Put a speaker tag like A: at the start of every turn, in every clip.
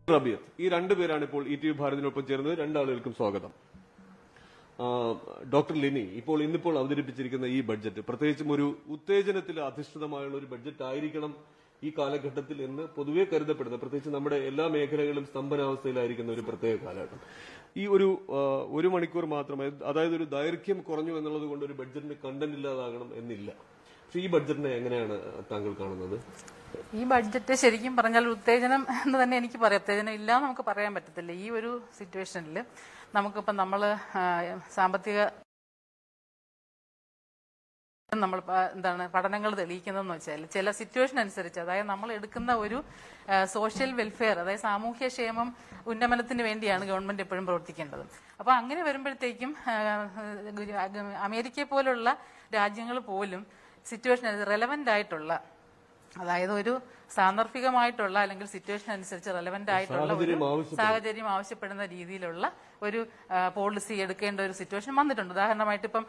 A: റബിയത്ത് ഈ രണ്ടുപേരാണ് ഇപ്പോൾ ഇ ടി വി ഭാരതിനൊപ്പം ചേർന്നത് രണ്ടാളുകൾക്കും സ്വാഗതം ആ, ഡോക്ടർ ലിനി ഇപ്പോൾ ഇന്നിപ്പോൾ അവതരിപ്പിച്ചിരിക്കുന്ന ഈ ബഡ്ജറ്റ് പ്രത്യേകിച്ചും ഒരു ഉത്തേജനത്തിൽ അധിഷ്ഠിതമായുള്ള ഒരു ബഡ്ജറ്റ് ആയിരിക്കണം ഈ കാലഘട്ടത്തിൽ എന്ന് പൊതുവെ കരുതപ്പെടുന്നത് പ്രത്യേകിച്ച് നമ്മുടെ എല്ലാ മേഖലകളും സ്തംഭനാവസ്ഥയിലായിരിക്കുന്ന ഒരു പ്രത്യേക കാലഘട്ടം ഈ ഒരു ആ, ഒരു മണിക്കൂർ മാത്രം അതായത് ഒരു ദൈർഘ്യം കുറഞ്ഞു എന്നുള്ളത് കൊണ്ട് ഒരു ബഡ്ജറ്റിന് കണ്ടന്റ് ഇല്ലാതാകണം എന്നില്ല പക്ഷെ ഈ ബഡ്ജറ്റിനെ എങ്ങനെയാണ് താങ്കൾ കാണുന്നത്
B: ഈ ബഡ്ജറ്റ് ശരിക്കും പറഞ്ഞാൽ ഉത്തേജനം എന്ന് തന്നെ എനിക്ക് പറയാം ഉത്തേജനം ഇല്ല എന്ന് നമുക്ക് പറയാൻ പറ്റത്തില്ല ഈ ഒരു സിറ്റുവേഷനിൽ നമുക്കിപ്പം നമ്മൾ സാമ്പത്തിക നമ്മൾ പ- എന്താണ് പഠനങ്ങൾ തെളിയിക്കുന്നതെന്ന് വെച്ചാൽ ചില സിറ്റുവേഷൻ അനുസരിച്ച് അതായത് നമ്മൾ എടുക്കുന്ന ഒരു സോഷ്യൽ വെൽഫെയർ അതായത് സാമൂഹ്യക്ഷേമം ഉന്നമനത്തിന് വേണ്ടിയാണ് ഗവൺമെന്റ് എപ്പോഴും പ്രവർത്തിക്കേണ്ടത് അപ്പോൾ അങ്ങനെ വരുമ്പോഴത്തേക്കും ആ, അമേരിക്കയെ പോലുള്ള രാജ്യങ്ങൾ പോലും സിറ്റുവേഷൻ റെലവെന്റ് ആയിട്ടുള്ള അതായത് ഒരു സാന്ദർഭികമായിട്ടുള്ള അല്ലെങ്കിൽ സിറ്റുവേഷൻ അനുസരിച്ച് റെലവെന്റ് ആയിട്ടുള്ള ഒരു
A: സാഹചര്യം ആവശ്യപ്പെടും.
B: സാഹചര്യം ആവശ്യപ്പെടുന്ന രീതിയിലുള്ള ഒരു പോളിസി എടുക്കേണ്ട ഒരു സിറ്റുവേഷൻ വന്നിട്ടുണ്ട് ഉദാഹരണമായിട്ട് ഇപ്പം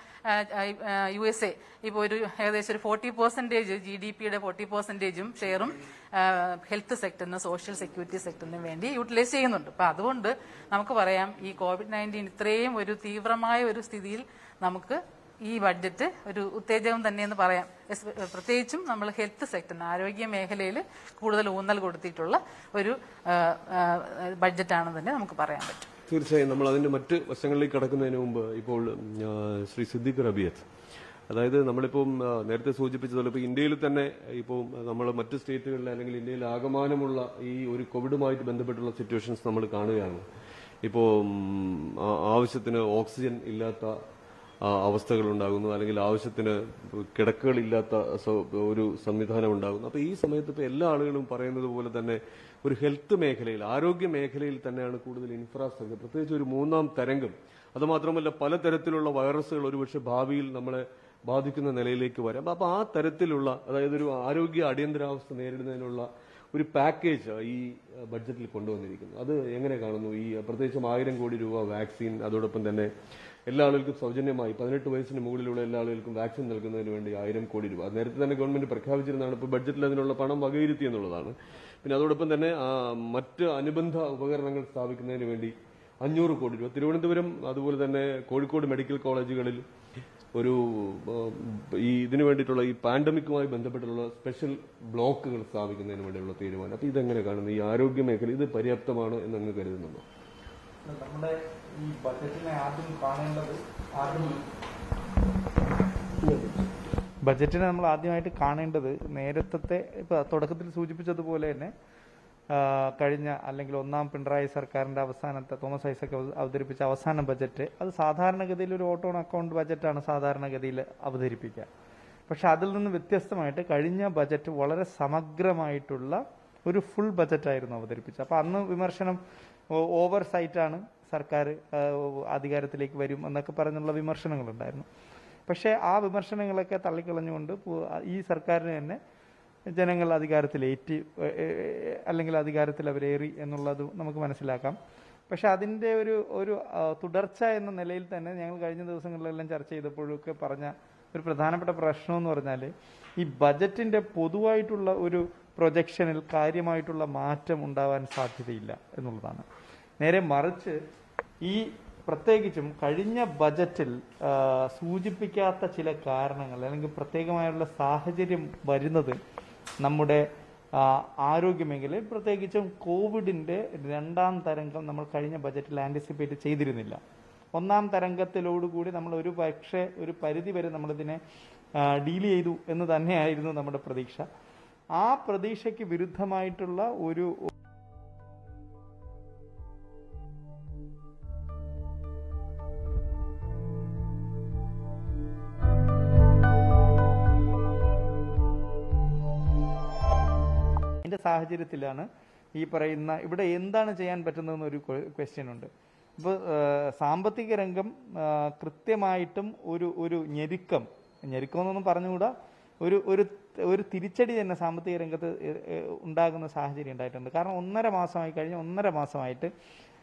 B: യു എസ് എ ഇപ്പോൾ ഒരു ഏകദേശം ഒരു ഫോർട്ടി പെർസെന്റേജ് ജി ഡി പിയുടെ ഫോർട്ടി പെർസെന്റേജും ഷെയറും ഹെൽത്ത് സെക്ടറിന് സോഷ്യൽ സെക്യൂരിറ്റി സെക്ടറിന് വേണ്ടി യൂട്ടിലൈസ് ചെയ്യുന്നുണ്ട് അപ്പൊ അതുകൊണ്ട് നമുക്ക് പറയാം ഈ കോവിഡ് നയൻറ്റീൻ ഇത്രയും ഒരു തീവ്രമായ ഒരു സ്ഥിതിയിൽ നമുക്ക് ഈ ബഡ്ജറ്റ് ഒരു ഉത്തേജകം തന്നെയെന്ന് പറയാം എസ്- പ്രത്യേകിച്ചും നമ്മൾ ഹെൽത്ത് സെക്ടറിന് ആരോഗ്യ മേഖലയിൽ കൂടുതൽ ഊന്നൽ കൊടുത്തിട്ടുള്ള ഒരു ആ, ആ, ബഡ്ജറ്റാണെന്ന് തന്നെ നമുക്ക് പറയാൻ പറ്റും
A: തീർച്ചയായും നമ്മൾ അതിന്റെ മറ്റ് വശങ്ങളിലേക്ക് കടക്കുന്നതിന് മുമ്പ് ഇപ്പോൾ ഉം, ആ, ശ്രീ സിദ്ദിഖ് റബിയത്ത് അതായത് നമ്മളിപ്പം ആ, നേരത്തെ സൂചിപ്പിച്ചതുപോലെ ഇപ്പോൾ ഇന്ത്യയിൽ തന്നെ ഇപ്പോൾ നമ്മൾ മറ്റ് സ്റ്റേറ്റുകളിൽ അല്ലെങ്കിൽ ഇന്ത്യയിൽ ആകമാനമുള്ള ഈ ഒരു കോവിഡുമായിട്ട് ബന്ധപ്പെട്ടുള്ള സിറ്റുവേഷൻസ് നമ്മൾ കാണുകയാണ് ഇപ്പോൾ ഉം, ആ- ആവശ്യത്തിന് ഓക്സിജൻ ഇല്ലാത്ത ആ, അവസ്ഥകൾ ഉണ്ടാകുന്നു അല്ലെങ്കിൽ ആവശ്യത്തിന് കിടക്കുകളില്ലാത്ത സൗ- ഒരു സംവിധാനം ഉണ്ടാകുന്നു അപ്പൊ ഈ സമയത്ത് ഇപ്പൊ എല്ലാ ആളുകളും പറയുന്നത് പോലെ തന്നെ ഒരു ഹെൽത്ത് മേഖലയിൽ ആരോഗ്യ മേഖലയിൽ തന്നെയാണ് കൂടുതൽ ഇൻഫ്രാസ്ട്രക്ചർ പ്രത്യേകിച്ച് ഒരു മൂന്നാം തരംഗം അത് മാത്രമല്ല പലതരത്തിലുള്ള വൈറസുകൾ ഒരുപക്ഷെ ഭാവിയിൽ നമ്മളെ ബാധിക്കുന്ന നിലയിലേക്ക് വരാം അപ്പൊ ആ തരത്തിലുള്ള അതായത് ഒരു ആരോഗ്യ അടിയന്തരാവസ്ഥ നേരിടുന്നതിനുള്ള ഒരു പാക്കേജ് ഈ ബഡ്ജറ്റിൽ കൊണ്ടുവന്നിരിക്കുന്നു അത് എങ്ങനെ കാണുന്നു ഈ പ്രത്യേകിച്ചും ആയിരം കോടി രൂപ വാക്സിൻ അതോടൊപ്പം തന്നെ എല്ലാ ആളുകൾക്കും സൗജന്യമായി പതിനെട്ട് വയസ്സിന് മുകളിലുള്ള എല്ലാ ആളുകൾക്കും വാക്സിൻ നൽകുന്നതിന് വേണ്ടി ആയിരം കോടി രൂപ അത് നേരത്തെ തന്നെ ഗവൺമെന്റ് പ്രഖ്യാപിച്ചിരുന്നതാണ് ഇപ്പോൾ ബഡ്ജറ്റിൽ അതിനുള്ള പണം വകയിരുത്തി എന്നുള്ളതാണ് പിന്നെ അതോടൊപ്പം തന്നെ ആ, മറ്റ് അനുബന്ധ ഉപകരണങ്ങൾ സ്ഥാപിക്കുന്നതിന് വേണ്ടി അഞ്ഞൂറ് കോടി രൂപ തിരുവനന്തപുരം അതുപോലെ തന്നെ കോഴിക്കോട് മെഡിക്കൽ കോളേജുകളിൽ ഒരു ആ, ഈ ഇതിനു വേണ്ടിയിട്ടുള്ള ഈ പാൻഡമിക്കുമായി ബന്ധപ്പെട്ടുള്ള സ്പെഷ്യൽ ബ്ലോക്കുകൾ സ്ഥാപിക്കുന്നതിന് വേണ്ടിയുള്ള തീരുമാനം അപ്പൊ ഇതെങ്ങനെ കാണുന്നു ഈ ആരോഗ്യ മേഖല ഇത് പര്യാപ്തമാണ് എന്ന് അങ്ങ് കരുതുന്നുണ്ടോ
C: നമ്മുടെ ഈ ബജറ്റിനെ ആദ്യം കാണേണ്ടത് ആദ്യം ബജറ്റിനെ നമ്മൾ ആദ്യമായിട്ട് കാണേണ്ടത് നേരത്തെ ഇപ്പൊ തുടക്കത്തിൽ സൂചിപ്പിച്ചതുപോലെ തന്നെ ആ, കഴിഞ്ഞ അല്ലെങ്കിൽ ഒന്നാം പിണറായി സർക്കാരിന്റെ അവസാനത്തെ തോമസ് ഐസക് അവ- അവതരിപ്പിച്ച അവസാന ബജറ്റ് അത് സാധാരണഗതിയിൽ ഒരു ഓട്ടോ ഓൺ അക്കൗണ്ട് ബജറ്റാണ് സാധാരണഗതിയിൽ അവതരിപ്പിക്കുക പക്ഷെ അതിൽ നിന്ന് വ്യത്യസ്തമായിട്ട് കഴിഞ്ഞ ബജറ്റ് വളരെ സമഗ്രമായിട്ടുള്ള ഒരു ഫുൾ ബജറ്റായിരുന്നു അവതരിപ്പിച്ചത് അപ്പൊ അന്ന് വിമർശനം ഓവർ സൈറ്റാണ് സർക്കാർ ആ, അധികാരത്തിലേക്ക് വരും എന്നൊക്കെ പറഞ്ഞുള്ള വിമർശനങ്ങളുണ്ടായിരുന്നു പക്ഷേ ആ വിമർശനങ്ങളൊക്കെ തള്ളിക്കളഞ്ഞുകൊണ്ട് പു- ഈ സർക്കാരിന് തന്നെ ജനങ്ങൾ അധികാരത്തിലേറ്റി ഏ, ഏ, അല്ലെങ്കിൽ അധികാരത്തിൽ അവരേറി എന്നുള്ളത് നമുക്ക് മനസ്സിലാക്കാം പക്ഷെ അതിന്റെ ഒരു ഒരു ആ, തുടർച്ച എന്ന നിലയിൽ തന്നെ ഞങ്ങൾ കഴിഞ്ഞ ദിവസങ്ങളിലെല്ലാം ചർച്ച ചെയ്തപ്പോഴൊക്കെ പറഞ്ഞ ഒരു പ്രധാനപ്പെട്ട പ്രശ്നം എന്ന് പറഞ്ഞാൽ ഈ ബജറ്റിന്റെ പൊതുവായിട്ടുള്ള ഒരു പ്രൊജക്ഷനിൽ കാര്യമായിട്ടുള്ള മാറ്റം ഉണ്ടാവാൻ സാധ്യതയില്ല എന്നുള്ളതാണ് നേരെ മറിച്ച് ഈ പ്രത്യേകിച്ചും കഴിഞ്ഞ ബജറ്റിൽ ആ, സൂചിപ്പിക്കാത്ത ചില കാരണങ്ങൾ അല്ലെങ്കിൽ പ്രത്യേകമായുള്ള സാഹചര്യം വരുന്നത് നമ്മുടെ ആ, ആരോഗ്യ മേഖലയിൽ പ്രത്യേകിച്ചും കോവിഡിന്റെ രണ്ടാം തരംഗം നമ്മൾ കഴിഞ്ഞ ബജറ്റിൽ ആന്റിസിപ്പേറ്റ് ചെയ്തിരുന്നില്ല ഒന്നാം തരംഗത്തിലോടുകൂടി നമ്മൾ ഒരു പക്ഷേ ഒരു പരിധി വരെ നമ്മളിതിനെ ഡീൽ ചെയ്തു എന്ന് തന്നെയായിരുന്നു നമ്മുടെ പ്രതീക്ഷ ആ പ്രതീക്ഷയ്ക്ക് വിരുദ്ധമായിട്ടുള്ള ഒരു അതിന്റെ സാഹചര്യത്തിലാണ് ഈ പറയുന്ന ഇവിടെ എന്താണ് ചെയ്യാൻ പറ്റുന്നതെന്ന് ഒരു ക്വസ്റ്റ്യൻ ഉണ്ട് ഇപ്പോൾ സാമ്പത്തിക രംഗം ആ, കൃത്യമായിട്ടും ഒരു ഒരു ഞെരുക്കം ഞെരുക്കം എന്നൊന്നും പറഞ്ഞുകൂടാ ഒരു ഒരു ഒരു തിരിച്ചടി തന്നെ സാമ്പത്തിക രംഗത്ത് ഏ, ഏ, ഉണ്ടാകുന്ന സാഹചര്യം ഉണ്ടായിട്ടുണ്ട് കാരണം ഒന്നര മാസമായി കഴിഞ്ഞ ഒന്നര മാസമായിട്ട്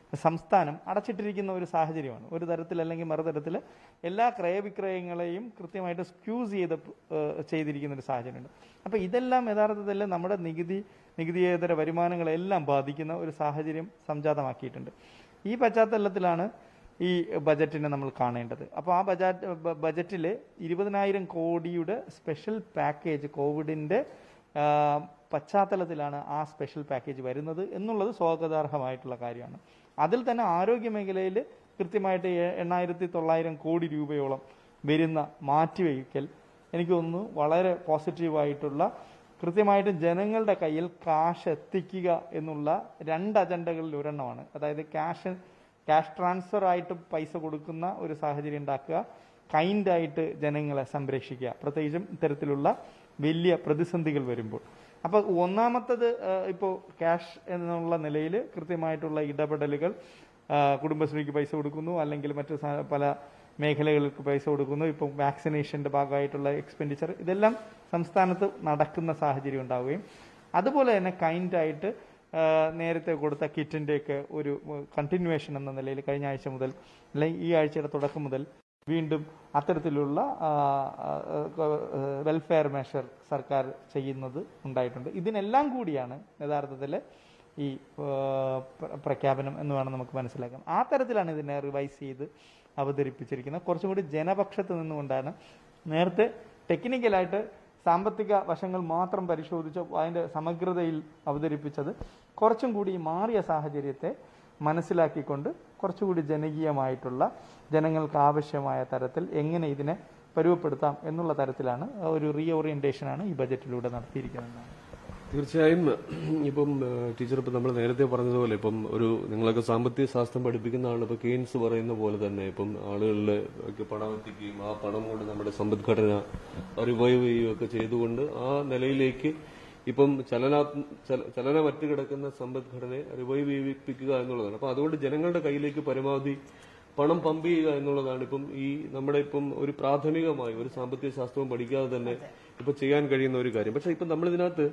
C: സംസ്ഥാനം അടച്ചിട്ടിരിക്കുന്ന ഒരു സാഹചര്യമാണ് ഒരു തരത്തിൽ അല്ലെങ്കിൽ മറുതരത്തിൽ എല്ലാ ക്രയവിക്രയങ്ങളെയും കൃത്യമായിട്ട് സ്ക്യൂസ് ചെയ്ത് ഏഹ്, ചെയ്തിരിക്കുന്ന ഒരു സാഹചര്യമുണ്ട് അപ്പോൾ ഇതെല്ലാം യഥാർത്ഥത്തിൽ നമ്മുടെ നികുതി നികുതിയേതര വരുമാനങ്ങളെല്ലാം ബാധിക്കുന്ന ഒരു സാഹചര്യം സംജാതമാക്കിയിട്ടുണ്ട് ഈ പശ്ചാത്തലത്തിലാണ് ഈ ബജറ്റിനെ നമ്മൾ കാണേണ്ടത് അപ്പോൾ ആ ബജറ്റ് ബജറ്റിൽ ഇരുപതിനായിരം കോടിയുടെ സ്പെഷ്യൽ പാക്കേജ് കോവിഡിൻ്റെ ആ, പശ്ചാത്തലത്തിലാണ് ആ സ്പെഷ്യൽ പാക്കേജ് വരുന്നത് എന്നുള്ളത് സ്വാഗതാർഹമായിട്ടുള്ള കാര്യമാണ് അതിൽ തന്നെ ആരോഗ്യ മേഖലയിൽ കൃത്യമായിട്ട് എ- എണ്ണായിരത്തി തൊള്ളായിരം കോടി രൂപയോളം വരുന്ന മാറ്റിവയ്ക്കൽ എനിക്ക് തോന്നുന്നു വളരെ പോസിറ്റീവായിട്ടുള്ള കൃത്യമായിട്ട് ജനങ്ങളുടെ കയ്യിൽ കാശ് എത്തിക്കുക എന്നുള്ള രണ്ട് അജണ്ടകളിൽ ഒരെണ്ണമാണ് അതായത് ക്യാഷ് ക്യാഷ് ട്രാൻസ്ഫർ ആയിട്ട് പൈസ കൊടുക്കുന്ന ഒരു സാഹചര്യം ഉണ്ടാക്കുക കൈൻഡായിട്ട് ജനങ്ങളെ സംരക്ഷിക്കുക പ്രത്യേകിച്ചും ഇത്തരത്തിലുള്ള വലിയ പ്രതിസന്ധികൾ വരുമ്പോൾ അപ്പോൾ ഒന്നാമത്തത് ഇപ്പോൾ ക്യാഷ് എന്നുള്ള നിലയിൽ കൃത്യമായിട്ടുള്ള ഇടപെടലുകൾ ആ, കുടുംബശ്രീക്ക് പൈസ കൊടുക്കുന്നു അല്ലെങ്കിൽ മറ്റു സ- പല മേഖലകൾക്ക് പൈസ കൊടുക്കുന്നു ഇപ്പം വാക്സിനേഷന്റെ ഭാഗമായിട്ടുള്ള എക്സ്പെൻഡിച്ചർ ഇതെല്ലാം സംസ്ഥാനത്ത് നടക്കുന്ന സാഹചര്യം ഉണ്ടാവുകയും അതുപോലെ തന്നെ കൈൻഡായിട്ട് നേരത്തെ കൊടുത്ത കിറ്റിൻ്റെയൊക്കെ ഒരു കണ്ടിന്യൂവേഷൻ എന്ന നിലയിൽ കഴിഞ്ഞ ആഴ്ച മുതൽ അല്ലെങ്കിൽ ഈ ആഴ്ചയുടെ തുടക്കം മുതൽ വീണ്ടും അത്തരത്തിലുള്ള ആ, ആ, ആ, വെൽഫെയർ മെഷർ സർക്കാർ ചെയ്യുന്നത് ഉണ്ടായിട്ടുണ്ട് ഇതിനെല്ലാം കൂടിയാണ് യഥാർത്ഥത്തിൽ ഈ ആ, പ്ര- പ്രഖ്യാപനം എന്ന് വേണം നമുക്ക് മനസ്സിലാക്കാം ആ തരത്തിലാണ് ഇതിനെ റിവൈസ് ചെയ്ത് അവതരിപ്പിച്ചിരിക്കുന്നത് കുറച്ചും കൂടി ജനപക്ഷത്ത് നിന്നുകൊണ്ടാണ് നേരത്തെ ടെക്നിക്കലായിട്ട് സാമ്പത്തിക വശങ്ങൾ മാത്രം പരിശോധിച്ച് അതിൻ്റെ സമഗ്രതയിൽ അവതരിപ്പിച്ചത് കുറച്ചും കൂടി മാറിയ സാഹചര്യത്തെ മനസ്സിലാക്കിക്കൊണ്ട് കുറച്ചുകൂടി ജനകീയമായിട്ടുള്ള ജനങ്ങൾക്ക് ആവശ്യമായ തരത്തിൽ എങ്ങനെ ഇതിനെ പരുവപ്പെടുത്താം എന്നുള്ള തരത്തിലാണ് ഒരു റീ ഓറിയന്റേഷനാണ് ഈ ബജറ്റിലൂടെ നടത്തിയിരിക്കുന്നത്
A: തീർച്ചയായും ഇപ്പം ഏഹ്, ടീച്ചർ ഇപ്പം നമ്മൾ നേരത്തെ പറഞ്ഞതുപോലെ ഇപ്പം ഒരു നിങ്ങളൊക്കെ സാമ്പത്തിക ശാസ്ത്രം പഠിപ്പിക്കുന്നതാണ് ഇപ്പൊ കെയ്ൻസ് പറയുന്ന പോലെ തന്നെ ഇപ്പം ആളുകളിൽ ഒക്കെ പണം എത്തിക്കുകയും ആ പണം കൊണ്ട് നമ്മുടെ സമ്പദ്ഘടന റിവൈവ് ചെയ്യുകയും ഒക്കെ ചെയ്തുകൊണ്ട് ആ നിലയിലേക്ക് ഇപ്പം ചലനാ ചല- ചലനമറ്റ് കിടക്കുന്ന സമ്പദ്ഘടനയെ റിവൈവ് ചെയ്യിപ്പിക്കുക എന്നുള്ളതാണ് അപ്പൊ അതുകൊണ്ട് ജനങ്ങളുടെ കയ്യിലേക്ക് പരമാവധി പണം പമ്പ് ചെയ്യുക എന്നുള്ളതാണ് ഇപ്പം ഈ നമ്മുടെ ഇപ്പം ഒരു പ്രാഥമികമായി ഒരു സാമ്പത്തിക ശാസ്ത്രവും പഠിക്കാതെ തന്നെ ഇപ്പൊ ചെയ്യാൻ കഴിയുന്ന ഒരു കാര്യം പക്ഷെ ഇപ്പം നമ്മളിതിനകത്ത്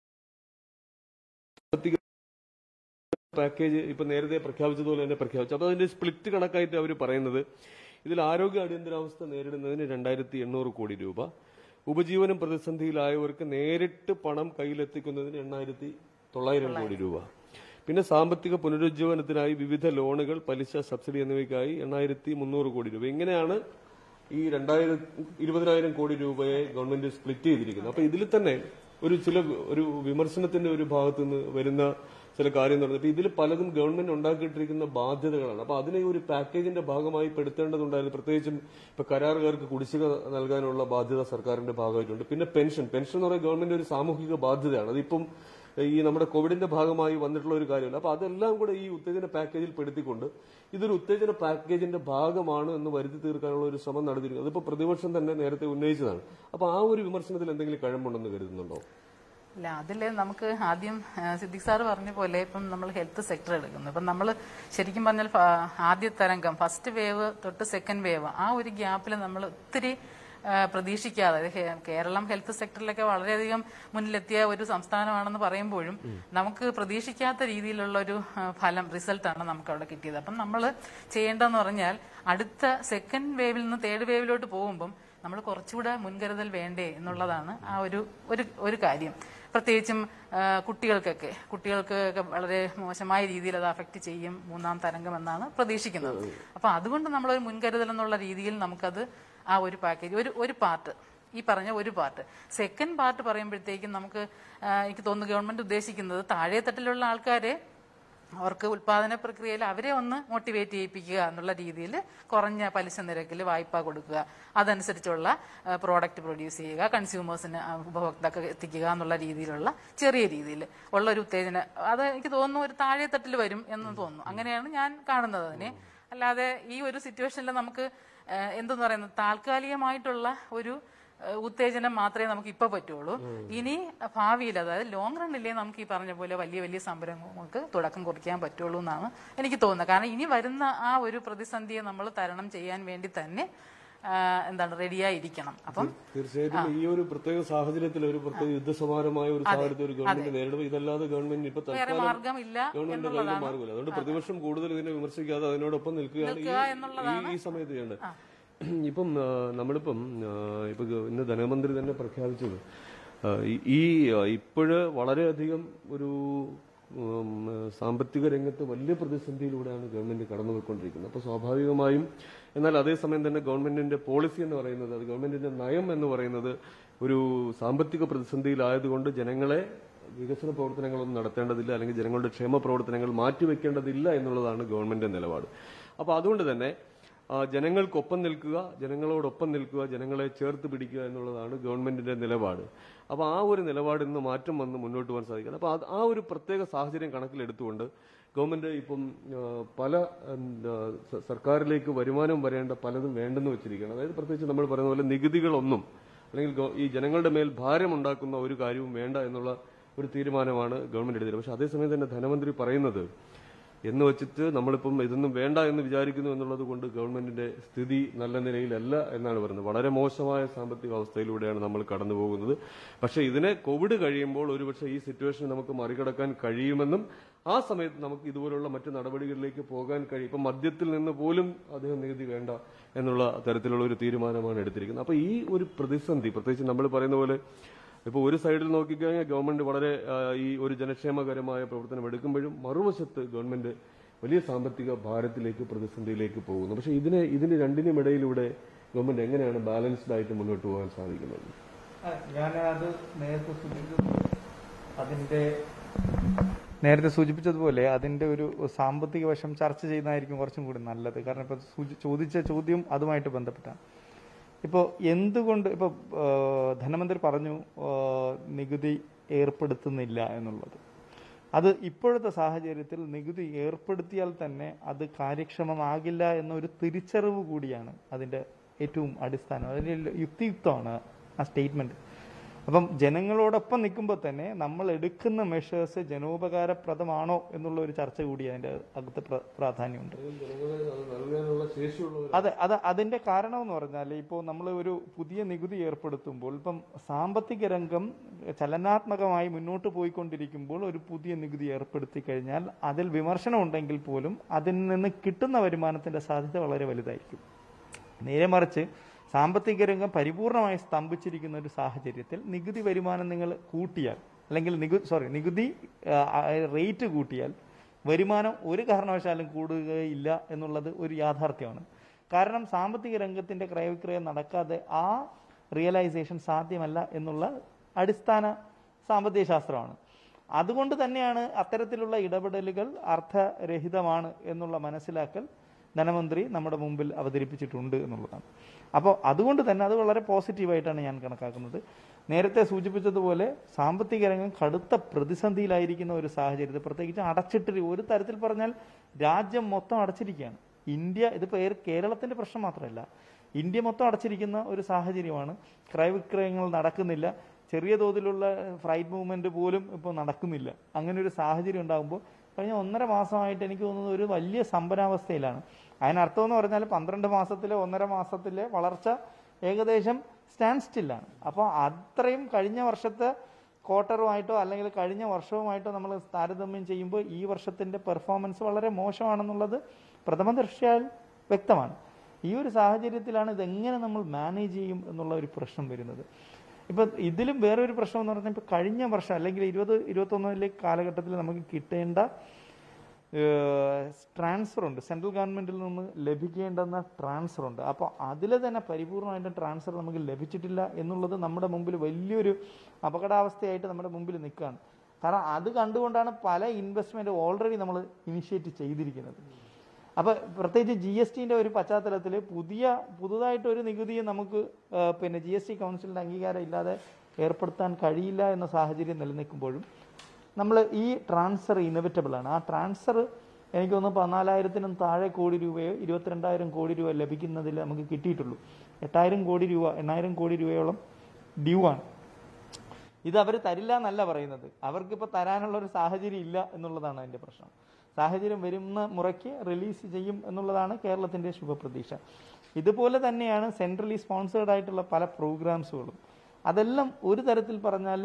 A: പാക്കേജ് ഇപ്പൊ നേരത്തെ പ്രഖ്യാപിച്ചതുപോലെ തന്നെ പ്രഖ്യാപിച്ചു അപ്പൊ അതിന്റെ സ്പ്ലിറ്റ് കണക്കായിട്ട് അവർ പറയുന്നത് ഇതിൽ ആരോഗ്യ അടിയന്തരാവസ്ഥ നേരിടുന്നതിന് രണ്ടായിരത്തി എണ്ണൂറ് കോടി രൂപ ഉപജീവനം പ്രതിസന്ധിയിലായവർക്ക് നേരിട്ട് പണം കയ്യിലെത്തിക്കുന്നതിന് എണ്ണായിരത്തി തൊള്ളായിരം കോടി രൂപ പിന്നെ സാമ്പത്തിക പുനരുജ്ജീവനത്തിനായി വിവിധ ലോണുകൾ പലിശ സബ്സിഡി എന്നിവയ്ക്കായി എണ്ണായിരത്തി മുന്നൂറ് കോടി രൂപ ഇങ്ങനെയാണ് ഈ രണ്ടായിരം ഇരുപതിനായിരം കോടി രൂപയെ ഗവൺമെന്റ് സ്പ്ലിറ്റ് ചെയ്തിരിക്കുന്നത് അപ്പൊ ഇതിൽ തന്നെ ഒരു ചില ഒരു വിമർശനത്തിന്റെ ഒരു ഭാഗത്തു നിന്ന് വരുന്ന ചില കാര്യം എന്ന് പറഞ്ഞാൽ ഇതിൽ പലതും ഗവൺമെന്റ് ഉണ്ടാക്കിയിട്ടിരിക്കുന്ന ബാധ്യതകളാണ് അപ്പൊ അതിനെ ഒരു പാക്കേജിന്റെ ഭാഗമായി പെടുത്തേണ്ടതുണ്ടായിരുന്നു പ്രത്യേകിച്ചും ഇപ്പൊ കരാറുകാർക്ക് കുടിശ്ശിക നൽകാനുള്ള ബാധ്യത സർക്കാരിന്റെ ഭാഗമായിട്ടുണ്ട് പിന്നെ പെൻഷൻ പെൻഷൻ എന്ന് പറയുന്നത് ഗവൺമെന്റ് ഒരു സാമൂഹിക ബാധ്യതയാണ് അതിപ്പം ഈ നമ്മുടെ കോവിഡിന്റെ ഭാഗമായി വന്നിട്ടുള്ള ഒരു കാര്യമല്ല അപ്പൊ അതെല്ലാം കൂടെ ഈ ഉത്തേജന പാക്കേജിൽ പെടുത്തിക്കൊണ്ട് ഇതൊരു ഉത്തേജന പാക്കേജിന്റെ ഭാഗമാണ് എന്ന് വരുത്തി തീർക്കാനുള്ള ഒരു ശ്രമം നടത്തിയിരിക്കുന്നത് അതിപ്പോ പ്രതിപക്ഷം തന്നെ നേരത്തെ ഉന്നയിച്ചതാണ് അപ്പൊ ആ ഒരു വിമർശനത്തിൽ എന്തെങ്കിലും കഴമ്പുണ്ടെന്ന് കരുതുന്നുണ്ടോ
B: ഇല്ല അതില് നമുക്ക് ആദ്യം ആ, സിദ്ദിഖ് സാറ് പറഞ്ഞ പോലെ ഇപ്പം നമ്മൾ ഹെൽത്ത് സെക്ടർ എടുക്കുന്നു ഇപ്പം നമ്മൾ ശരിക്കും പറഞ്ഞാൽ ഫ- ആദ്യ തരംഗം ഫസ്റ്റ് വേവ് തൊട്ട് സെക്കൻഡ് വേവ് ആ ഒരു ഗ്യാപ്പിൽ നമ്മൾ ഒത്തിരി ആ, പ്രതീക്ഷിക്കാതെ അത് ഹെ- കേരളം ഹെൽത്ത് സെക്ടറിലൊക്കെ വളരെയധികം മുന്നിലെത്തിയ ഒരു സംസ്ഥാനമാണെന്ന് പറയുമ്പോഴും നമുക്ക് പ്രതീക്ഷിക്കാത്ത രീതിയിലുള്ള ഒരു ആ, ഫലം റിസൾട്ടാണ് നമുക്ക് അവിടെ കിട്ടിയത് അപ്പം നമ്മൾ ചെയ്യേണ്ടതെന്ന് പറഞ്ഞാൽ അടുത്ത സെക്കൻഡ് വേവിൽ നിന്ന് തേർഡ് വേവിലോട്ട് പോകുമ്പം നമ്മൾ കുറച്ചുകൂടെ മുൻകരുതൽ വേണ്ടേ എന്നുള്ളതാണ് ആ ഒരു ഒരു ഒരു കാര്യം പ്രത്യേകിച്ചും ആ, കുട്ടികൾക്കൊക്കെ കുട്ടികൾക്ക് ഒക്കെ വളരെ മോശമായ രീതിയിൽ അത് അഫക്റ്റ് ചെയ്യും മൂന്നാം തരംഗം എന്നാണ് പ്രതീക്ഷിക്കുന്നത് അപ്പൊ അതുകൊണ്ട് നമ്മളൊരു മുൻകരുതൽ എന്നുള്ള രീതിയിൽ നമുക്കത് ആ ഒരു പാക്കേജ് ഒരു ഒരു പാർട്ട് ഈ പറഞ്ഞ ഒരു പാർട്ട് സെക്കൻഡ് പാർട്ട് പറയുമ്പോഴത്തേക്കും നമുക്ക് ആ, എനിക്ക് തോന്നുന്നു ഗവൺമെന്റ് ഉദ്ദേശിക്കുന്നത് താഴെ തട്ടിലുള്ള ആൾക്കാരെ അവർക്ക് ഉൽപാദന പ്രക്രിയയിൽ അവരെ ഒന്ന് മോട്ടിവേറ്റ് ചെയ്യിപ്പിക്കുക എന്നുള്ള രീതിയിൽ കുറഞ്ഞ പലിശ നിരക്കിൽ വായ്പ കൊടുക്കുക അതനുസരിച്ചുള്ള പ്രോഡക്റ്റ് പ്രൊഡ്യൂസ് ചെയ്യുക കൺസ്യൂമേഴ്സിന് ഉപഭോക്താക്കൾ എത്തിക്കുക എന്നുള്ള രീതിയിലുള്ള ചെറിയ രീതിയിൽ ഉള്ള ഒരു ഉത്തേജന അത് എനിക്ക് തോന്നുന്നു ഒരു താഴെ തട്ടിൽ വരും എന്ന് തോന്നുന്നു അങ്ങനെയാണ് ഞാൻ കാണുന്നത് അതിനെ അല്ലാതെ ഈ ഒരു സിറ്റുവേഷനിൽ നമുക്ക് ഏഹ്, എന്തെന്ന് പറയുന്നത് താൽക്കാലികമായിട്ടുള്ള ഒരു ഏഹ്, ഉത്തേജനം മാത്രമേ നമുക്ക് ഇപ്പൊ പറ്റുള്ളൂ ഇനി ഭാവിയിൽ അതായത് ലോങ് റണ്ണിലേ നമുക്ക് ഈ പറഞ്ഞ പോലെ വലിയ വലിയ സംരംഭങ്ങൾക്ക് തുടക്കം കുറിക്കാൻ പറ്റുള്ളൂ എന്നാണ് എനിക്ക് തോന്നുന്നത് കാരണം ഇനി വരുന്ന ആ ഒരു പ്രതിസന്ധിയെ നമ്മൾ തരണം ചെയ്യാൻ വേണ്ടി തന്നെ ആ, എന്താണ് റെഡിയായിരിക്കണം അപ്പം
A: തീർച്ചയായിട്ടും ഈ ഒരു പ്രത്യേക സാഹചര്യത്തിൽ ഒരു പ്രത്യേക യുദ്ധസമാനമായ ഒരു സാഹചര്യത്തിൽ ഒരു ഗവൺമെന്റ് നേരിടുമ്പോൾ ഇതല്ലാതെ ഗവൺമെന്റ് ഇപ്പൊ
B: വേറെ
A: തൽക്കാലം
B: മാർഗമില്ല
A: ഗവൺമെന്റ് കയ്യിൽ മാർഗമില്ല അതുകൊണ്ട് പ്രതിപക്ഷം കൂടുതൽ ഇതിനെ വിമർശിക്കാതെ അതിനോടൊപ്പം നിൽക്കുകയാണ് ഈ- ഈ ഈ സമയത്ത് ചെയ്യേണ്ടത് ഇപ്പം ആ, നമ്മളിപ്പം ആ, ഇപ്പൊ ഗ- ഇന്ന് ധനമന്ത്രി തന്നെ പ്രഖ്യാപിച്ചത് ആ, ഈ- ഈ ഇപ്പോഴ് വളരെയധികം ഒരു ഉം, സാമ്പത്തിക രംഗത്ത് വലിയ പ്രതിസന്ധിയിലൂടെയാണ് ഗവൺമെന്റ് കടന്നുപോയിക്കൊണ്ടിരിക്കുന്നത് അപ്പോൾ സ്വാഭാവികമായും എന്നാൽ അതേസമയം തന്നെ ഗവൺമെന്റിന്റെ പോളിസി എന്ന് പറയുന്നത് അത് ഗവൺമെന്റിന്റെ നയം എന്ന് പറയുന്നത് ഒരു സാമ്പത്തിക പ്രതിസന്ധിയിലായതുകൊണ്ട് ജനങ്ങളെ വികസന പ്രവർത്തനങ്ങളൊന്നും നടത്തേണ്ടതില്ല അല്ലെങ്കിൽ ജനങ്ങളുടെ ക്ഷേമ പ്രവർത്തനങ്ങൾ മാറ്റിവെക്കേണ്ടതില്ല എന്നുള്ളതാണ് ഗവൺമെന്റ് നിലപാട് അപ്പോൾ അതുകൊണ്ട് തന്നെ ആ, ജനങ്ങൾക്കൊപ്പം നിൽക്കുക ജനങ്ങളോടൊപ്പം നിൽക്കുക ജനങ്ങളെ ചേർത്ത് പിടിക്കുക എന്നുള്ളതാണ് ഗവൺമെന്റിന്റെ നിലപാട് അപ്പോൾ ആ ഒരു നിലപാടിൽ നിന്ന് മാറ്റം വന്ന് മുന്നോട്ട് പോകാൻ സാധിക്കണം അപ്പോൾ അത് ആ ഒരു പ്രത്യേക സാഹചര്യം കണക്കിലെടുത്തുകൊണ്ട് ഗവൺമെന്റ് ഇപ്പം ആ, പല എന്താ, സ- സർക്കാരിലേക്ക് വരുമാനം വരേണ്ട പലതും വേണ്ടെന്ന് വെച്ചിരിക്കുകയാണ് അതായത് പ്രത്യേകിച്ച് നമ്മൾ പറയുന്ന പോലെ നികുതികളൊന്നും അല്ലെങ്കിൽ ഗവ- ഈ ജനങ്ങളുടെ മേൽ ഭാരം ഉണ്ടാക്കുന്ന ഒരു കാര്യവും വേണ്ട എന്നുള്ള ഒരു തീരുമാനമാണ് ഗവൺമെന്റ് എടുത്തത് പക്ഷെ അതേസമയം തന്നെ ധനമന്ത്രി പറയുന്നത് എന്ന് വെച്ചിട്ട് നമ്മളിപ്പം ഇതൊന്നും വേണ്ട എന്ന് വിചാരിക്കുന്നു എന്നുള്ളത് കൊണ്ട് ഗവൺമെന്റിന്റെ സ്ഥിതി നല്ല നിലയിലല്ല എന്നാണ് പറയുന്നത് വളരെ മോശമായ സാമ്പത്തിക അവസ്ഥയിലൂടെയാണ് നമ്മൾ കടന്നു പോകുന്നത് പക്ഷെ ഇതിനെ കോവിഡ് കഴിയുമ്പോൾ ഒരുപക്ഷെ ഈ സിറ്റുവേഷൻ നമുക്ക് മറികടക്കാൻ കഴിയുമെന്നും ആ സമയത്ത് നമുക്ക് ഇതുപോലുള്ള മറ്റു നടപടികളിലേക്ക് പോകാൻ കഴിയും ഇപ്പം മദ്യത്തിൽ നിന്ന് പോലും അദ്ദേഹം നികുതി വേണ്ട എന്നുള്ള തരത്തിലുള്ള ഒരു തീരുമാനമാണ് എടുത്തിരിക്കുന്നത് അപ്പൊ ഈ ഒരു പ്രതിസന്ധി പ്രത്യേകിച്ച് നമ്മൾ പറയുന്ന പോലെ ഇപ്പോൾ ഒരു സൈഡിൽ നോക്കിക്കഴിഞ്ഞാൽ ഗവൺമെന്റ് വളരെ ആ, ഈ ഒരു ജനക്ഷേമകരമായ പ്രവർത്തനം എടുക്കുമ്പോഴും മറുവശത്ത് ഗവൺമെന്റ് വലിയ സാമ്പത്തിക ഭാരത്തിലേക്ക് പ്രതിസന്ധിയിലേക്ക് പോകുന്നു പക്ഷേ ഇതിനെ ഇതിന് രണ്ടിനും ഇടയിലൂടെ ഗവൺമെന്റ് എങ്ങനെയാണ് ബാലൻസ്ഡ് ആയിട്ട് മുന്നോട്ട് പോകാൻ സാധിക്കുന്നത്
C: ഞാൻ അത് നേരത്തെ സൂചിപ്പിച്ചത് അതിന്റെ നേരത്തെ സൂചിപ്പിച്ചതുപോലെ അതിന്റെ ഒരു സാമ്പത്തിക വശം ചർച്ച ചെയ്യുന്നതായിരിക്കും കുറച്ചും കൂടി നല്ലത് കാരണം ഇപ്പൊ സൂചി- ചോദിച്ച ചോദ്യം അതുമായിട്ട് ബന്ധപ്പെട്ടാണ് ഇപ്പോൾ എന്തുകൊണ്ട് ഇപ്പോൾ ധനമന്ത്രി പറഞ്ഞു ആ, നികുതി ഏർപ്പെടുത്തുന്നില്ല എന്നുള്ളത് അത് ഇപ്പോഴത്തെ സാഹചര്യത്തിൽ നികുതി ഏർപ്പെടുത്തിയാൽ തന്നെ അത് കാര്യക്ഷമമാകില്ല എന്നൊരു തിരിച്ചറിവ് കൂടിയാണ് അതിന്റെ ഏറ്റവും അടിസ്ഥാനം അതിന്റെ യുക്തിയുക്തമാണ് ആ സ്റ്റേറ്റ്മെന്റ് അപ്പം ജനങ്ങളോടൊപ്പം നിൽക്കുമ്പോൾ തന്നെ നമ്മൾ എടുക്കുന്ന മെഷേഴ്സ് ജനോപകാരപ്രദമാണോ എന്നുള്ള ഒരു ചർച്ച കൂടി അതിന്റെ അകത്ത് പ്ര- പ്രാധാന്യമുണ്ട്
A: ജനങ്ങളെ അത് നൽകാനുള്ള ശേഷിയുള്ള
C: അതെ അത് അതിന്റെ കാരണം എന്ന് പറഞ്ഞാൽ ഇപ്പോൾ നമ്മൾ ഒരു പുതിയ നികുതി ഏർപ്പെടുത്തുമ്പോൾ ഇപ്പം സാമ്പത്തിക രംഗം ചലനാത്മകമായി മുന്നോട്ട് പോയിക്കൊണ്ടിരിക്കുമ്പോൾ ഒരു പുതിയ നികുതി ഏർപ്പെടുത്തി കഴിഞ്ഞാൽ അതിൽ വിമർശനം ഉണ്ടെങ്കിൽ പോലും അതിൽ നിന്ന് കിട്ടുന്ന വരുമാനത്തിന്റെ സാധ്യത വളരെ വലുതായിരിക്കും നേരെ മറിച്ച് സാമ്പത്തിക രംഗം പരിപൂർണമായി സ്തംഭിച്ചിരിക്കുന്ന ഒരു സാഹചര്യത്തിൽ നികുതി വരുമാനം നിങ്ങൾ കൂട്ടിയാൽ അല്ലെങ്കിൽ നികുതി സോറി നികുതി റേറ്റ് കൂട്ടിയാൽ വരുമാനം ഒരു കാരണവശാലും കൂടുകയില്ല എന്നുള്ളത് ഒരു യാഥാർത്ഥ്യമാണ് കാരണം സാമ്പത്തിക രംഗത്തിന്റെ ക്രയവിക്രയം നടക്കാതെ ആ റിയലൈസേഷൻ സാധ്യമല്ല എന്നുള്ള അടിസ്ഥാന സാമ്പത്തിക ശാസ്ത്രമാണ് അതുകൊണ്ട് തന്നെയാണ് അത്തരത്തിലുള്ള ഇടപെടലുകൾ അർത്ഥരഹിതമാണ് എന്നുള്ള മനസ്സിലാക്കൽ ധനമന്ത്രി നമ്മുടെ മുമ്പിൽ അവതരിപ്പിച്ചിട്ടുണ്ട് എന്നുള്ളതാണ് അപ്പോൾ അതുകൊണ്ട് തന്നെ അത് വളരെ പോസിറ്റീവായിട്ടാണ് ഞാൻ കണക്കാക്കുന്നത് നേരത്തെ സൂചിപ്പിച്ചതുപോലെ സാമ്പത്തിക രംഗം കടുത്ത പ്രതിസന്ധിയിലായിരിക്കുന്ന ഒരു സാഹചര്യത്തിൽ പ്രത്യേകിച്ച് അടച്ചിട്ട് ഒരു തരത്തിൽ പറഞ്ഞാൽ രാജ്യം മൊത്തം അടച്ചിരിക്കുകയാണ് ഇന്ത്യ ഇതിപ്പോൾ ഏർ- കേരളത്തിന്റെ പ്രശ്നം മാത്രമല്ല ഇന്ത്യ മൊത്തം അടച്ചിരിക്കുന്ന ഒരു സാഹചര്യമാണ് ക്രയവിക്രയങ്ങൾ നടക്കുന്നില്ല ചെറിയ തോതിലുള്ള ഫ്ലൈറ്റ് മൂവ്മെന്റ് പോലും ഇപ്പോൾ നടക്കുന്നില്ല അങ്ങനെ ഒരു സാഹചര്യം ഉണ്ടാകുമ്പോൾ കഴിഞ്ഞ ഒന്നര മാസമായിട്ട് എനിക്ക് തോന്നുന്നത് ഒരു വലിയ സമ്പന്നാവസ്ഥയിലാണ് അതിനർത്ഥം എന്ന് പറഞ്ഞാൽ പന്ത്രണ്ട് മാസത്തിലെ ഒന്നര മാസത്തിലെ വളർച്ച ഏകദേശം സ്റ്റാൻഡ് സ്റ്റില്ലാണ് അപ്പോൾ അത്രയും കഴിഞ്ഞ വർഷത്തെ ക്വാർട്ടറുമായിട്ടോ അല്ലെങ്കിൽ കഴിഞ്ഞ വർഷവുമായിട്ടോ നമ്മൾ താരതമ്യം ചെയ്യുമ്പോൾ ഈ വർഷത്തിന്റെ പെർഫോമൻസ് വളരെ മോശമാണെന്നുള്ളത് പ്രഥമ ദൃഷ്ടിയാൽ വ്യക്തമാണ് ഈ ഒരു സാഹചര്യത്തിലാണ് ഇതെങ്ങനെ നമ്മൾ മാനേജ് ചെയ്യും എന്നുള്ള ഒരു പ്രശ്നം വരുന്നത് ഇപ്പൊ ഇതിലും വേറൊരു പ്രശ്നം എന്ന് പറഞ്ഞാൽ ഇപ്പൊ കഴിഞ്ഞ വർഷം അല്ലെങ്കിൽ ഇരുപത് ഇരുപത്തൊന്നിലെ കാലഘട്ടത്തിൽ നമുക്ക് കിട്ടേണ്ട ട്രാൻസ്ഫർ ഉണ്ട് സെൻട്രൽ ഗവൺമെന്റിൽ നിന്ന് ലഭിക്കേണ്ടുന്ന ട്രാൻസ്ഫർ ഉണ്ട് അപ്പോൾ അതിൽ തന്നെ പരിപൂർണമായിട്ടും ട്രാൻസ്ഫർ നമുക്ക് ലഭിച്ചിട്ടില്ല എന്നുള്ളത് നമ്മുടെ മുമ്പിൽ വലിയൊരു അപകടാവസ്ഥയായിട്ട് നമ്മുടെ മുമ്പിൽ നിൽക്കുകയാണ് കാരണം അത് കണ്ടുകൊണ്ടാണ് പല ഇൻവെസ്റ്റ്മെന്റ് ഓൾറെഡി നമ്മൾ ഇനിഷ്യേറ്റ് ചെയ്തിരിക്കുന്നത് അപ്പൊ പ്രത്യേകിച്ച് ജി എസ് ടിന്റെ ഒരു പശ്ചാത്തലത്തിൽ പുതിയ പുതുതായിട്ട് ഒരു നികുതിയെ നമുക്ക് ആ, പിന്നെ ജി എസ് ടി കൗൺസിലിന്റെ അംഗീകാരം ഇല്ലാതെ ഏർപ്പെടുത്താൻ കഴിയില്ല എന്ന സാഹചര്യം നിലനിൽക്കുമ്പോഴും നമ്മൾ ഈ ട്രാൻസ്ഫർ ഇന്നവിറ്റബിൾ ആണ് ആ ട്രാൻസ്ഫർ എനിക്ക് തോന്നുന്നു പതിനാലായിരത്തിനും താഴെ കോടി രൂപയോ ഇരുപത്തിരണ്ടായിരം കോടി രൂപ ലഭിക്കുന്നതിൽ നമുക്ക് കിട്ടിയിട്ടുള്ളൂ എട്ടായിരം കോടി രൂപ എണ്ണായിരം കോടി രൂപയോളം ഡ്യൂ ആണ് ഇത് അവർ തരില്ല എന്നല്ല പറയുന്നത് അവർക്കിപ്പോൾ തരാനുള്ള ഒരു സാഹചര്യം ഇല്ല എന്നുള്ളതാണ് അതിന്റെ പ്രശ്നം സാഹചര്യം വരുന്ന മുറയ്ക്ക് റിലീസ് ചെയ്യും എന്നുള്ളതാണ് കേരളത്തിന്റെ ശുഭപ്രതീക്ഷ ഇതുപോലെ തന്നെയാണ് സെൻട്രലി സ്പോൺസേർഡ് ആയിട്ടുള്ള പല പ്രോഗ്രാംസുകളും അതെല്ലാം ഒരു തരത്തിൽ പറഞ്ഞാൽ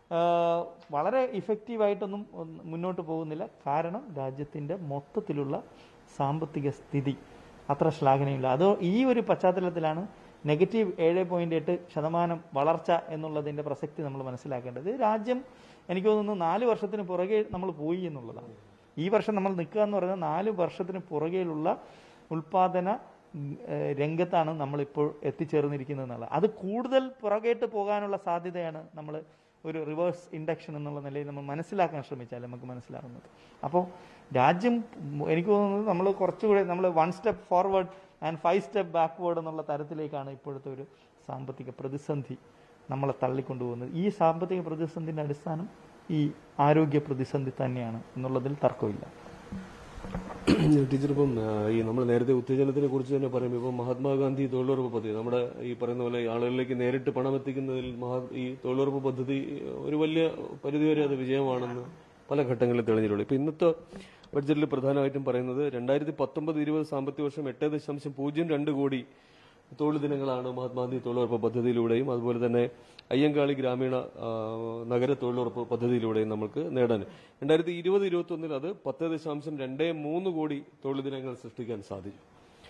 C: വളരെ ഇഫക്റ്റീവായിട്ടൊന്നും ഒന്ന് മുന്നോട്ട് പോകുന്നില്ല കാരണം രാജ്യത്തിൻ്റെ മൊത്തത്തിലുള്ള സാമ്പത്തിക സ്ഥിതി അത്ര ശ്ലാഘനീയമില്ല അത് ഈ ഒരു പശ്ചാത്തലത്തിലാണ് നെഗറ്റീവ് ഏഴ് പോയിന്റ് എട്ട് ശതമാനം വളർച്ച എന്നുള്ളതിന്റെ പ്രസക്തി നമ്മൾ മനസ്സിലാക്കേണ്ടത് രാജ്യം എനിക്ക് തോന്നുന്നു നാല് വർഷത്തിന് പുറകെ നമ്മൾ പോയി എന്നുള്ളതാണ് ഈ വർഷം നമ്മൾ നിൽക്കുക എന്ന് പറയുന്നത് നാല് വർഷത്തിന് പുറകെയുള്ള ഉൽപാദന ഉം, ഏഹ്, രംഗത്താണ് നമ്മളിപ്പോൾ എത്തിച്ചേർന്നിരിക്കുന്നത് എന്നുള്ളത് അത് കൂടുതൽ പുറകേട്ട് പോകാനുള്ള സാധ്യതയാണ് നമ്മൾ ഒരു റിവേഴ്സ് ഇൻഡക്ഷൻ എന്നുള്ള നിലയിൽ നമ്മൾ മനസ്സിലാക്കാൻ ശ്രമിച്ചാൽ നമുക്ക് മനസ്സിലാകുന്നത് അപ്പോൾ രാജ്യം ഉം, എനിക്ക് തോന്നുന്നത് നമ്മൾ കുറച്ചുകൂടെ നമ്മൾ one step forward and five step backward എന്നുള്ള തരത്തിലേക്കാണ് ഇപ്പോഴത്തെ ഒരു സാമ്പത്തിക പ്രതിസന്ധി നമ്മളെ തള്ളിക്കൊണ്ടുപോകുന്നത് ഈ സാമ്പത്തിക പ്രതിസന്ധിന്റെ അടിസ്ഥാനം ഈ ആരോഗ്യ പ്രതിസന്ധി തന്നെയാണ് എന്നുള്ളതിൽ തർക്കമില്ല
A: ടീച്ചർ ഇപ്പം ആ, ഈ നമ്മൾ നേരത്തെ ഉത്തേജനത്തിനെ കുറിച്ച് തന്നെ പറയുമ്പോൾ ഇപ്പം മഹാത്മാഗാന്ധി തൊഴിലുറപ്പ് പദ്ധതി നമ്മുടെ ഈ പറയുന്ന പോലെ ആളുകളിലേക്ക് നേരിട്ട് പണം എത്തിക്കുന്നതിൽ മഹാ ഈ തൊഴിലുറപ്പ് പദ്ധതി ഒരു വലിയ പരിധിവരെ അത് വിജയമാണെന്ന് പല ഘട്ടങ്ങളിൽ തെളിഞ്ഞിട്ടുള്ളൂ ഇപ്പൊ ഇന്നത്തെ ബഡ്ജറ്റിൽ പ്രധാനമായിട്ടും പറയുന്നത് രണ്ടായിരത്തി പത്തൊമ്പത് ഇരുപത് സാമ്പത്തിക വർഷം എട്ട് ദശാംശം പൂജ്യം രണ്ട് കോടി തൊഴിൽ ദിനങ്ങളാണ് മഹാത്മാഗാന്ധി തൊഴിലുറപ്പ് പദ്ധതിയിലൂടെയും അതുപോലെ തന്നെ അയ്യങ്കാളി ഗ്രാമീണ ആ, നഗര തൊഴിലുറപ്പ് പദ്ധതിയിലൂടെയും നമുക്ക് നേടാൻ രണ്ടായിരത്തി ഇരുപത് ഇരുപത്തി ഒന്നിൽ അത് പത്ത് ദശാംശം രണ്ട് മൂന്ന് കോടി തൊഴിൽ ദിനങ്ങൾ സൃഷ്ടിക്കാൻ സാധിച്ചു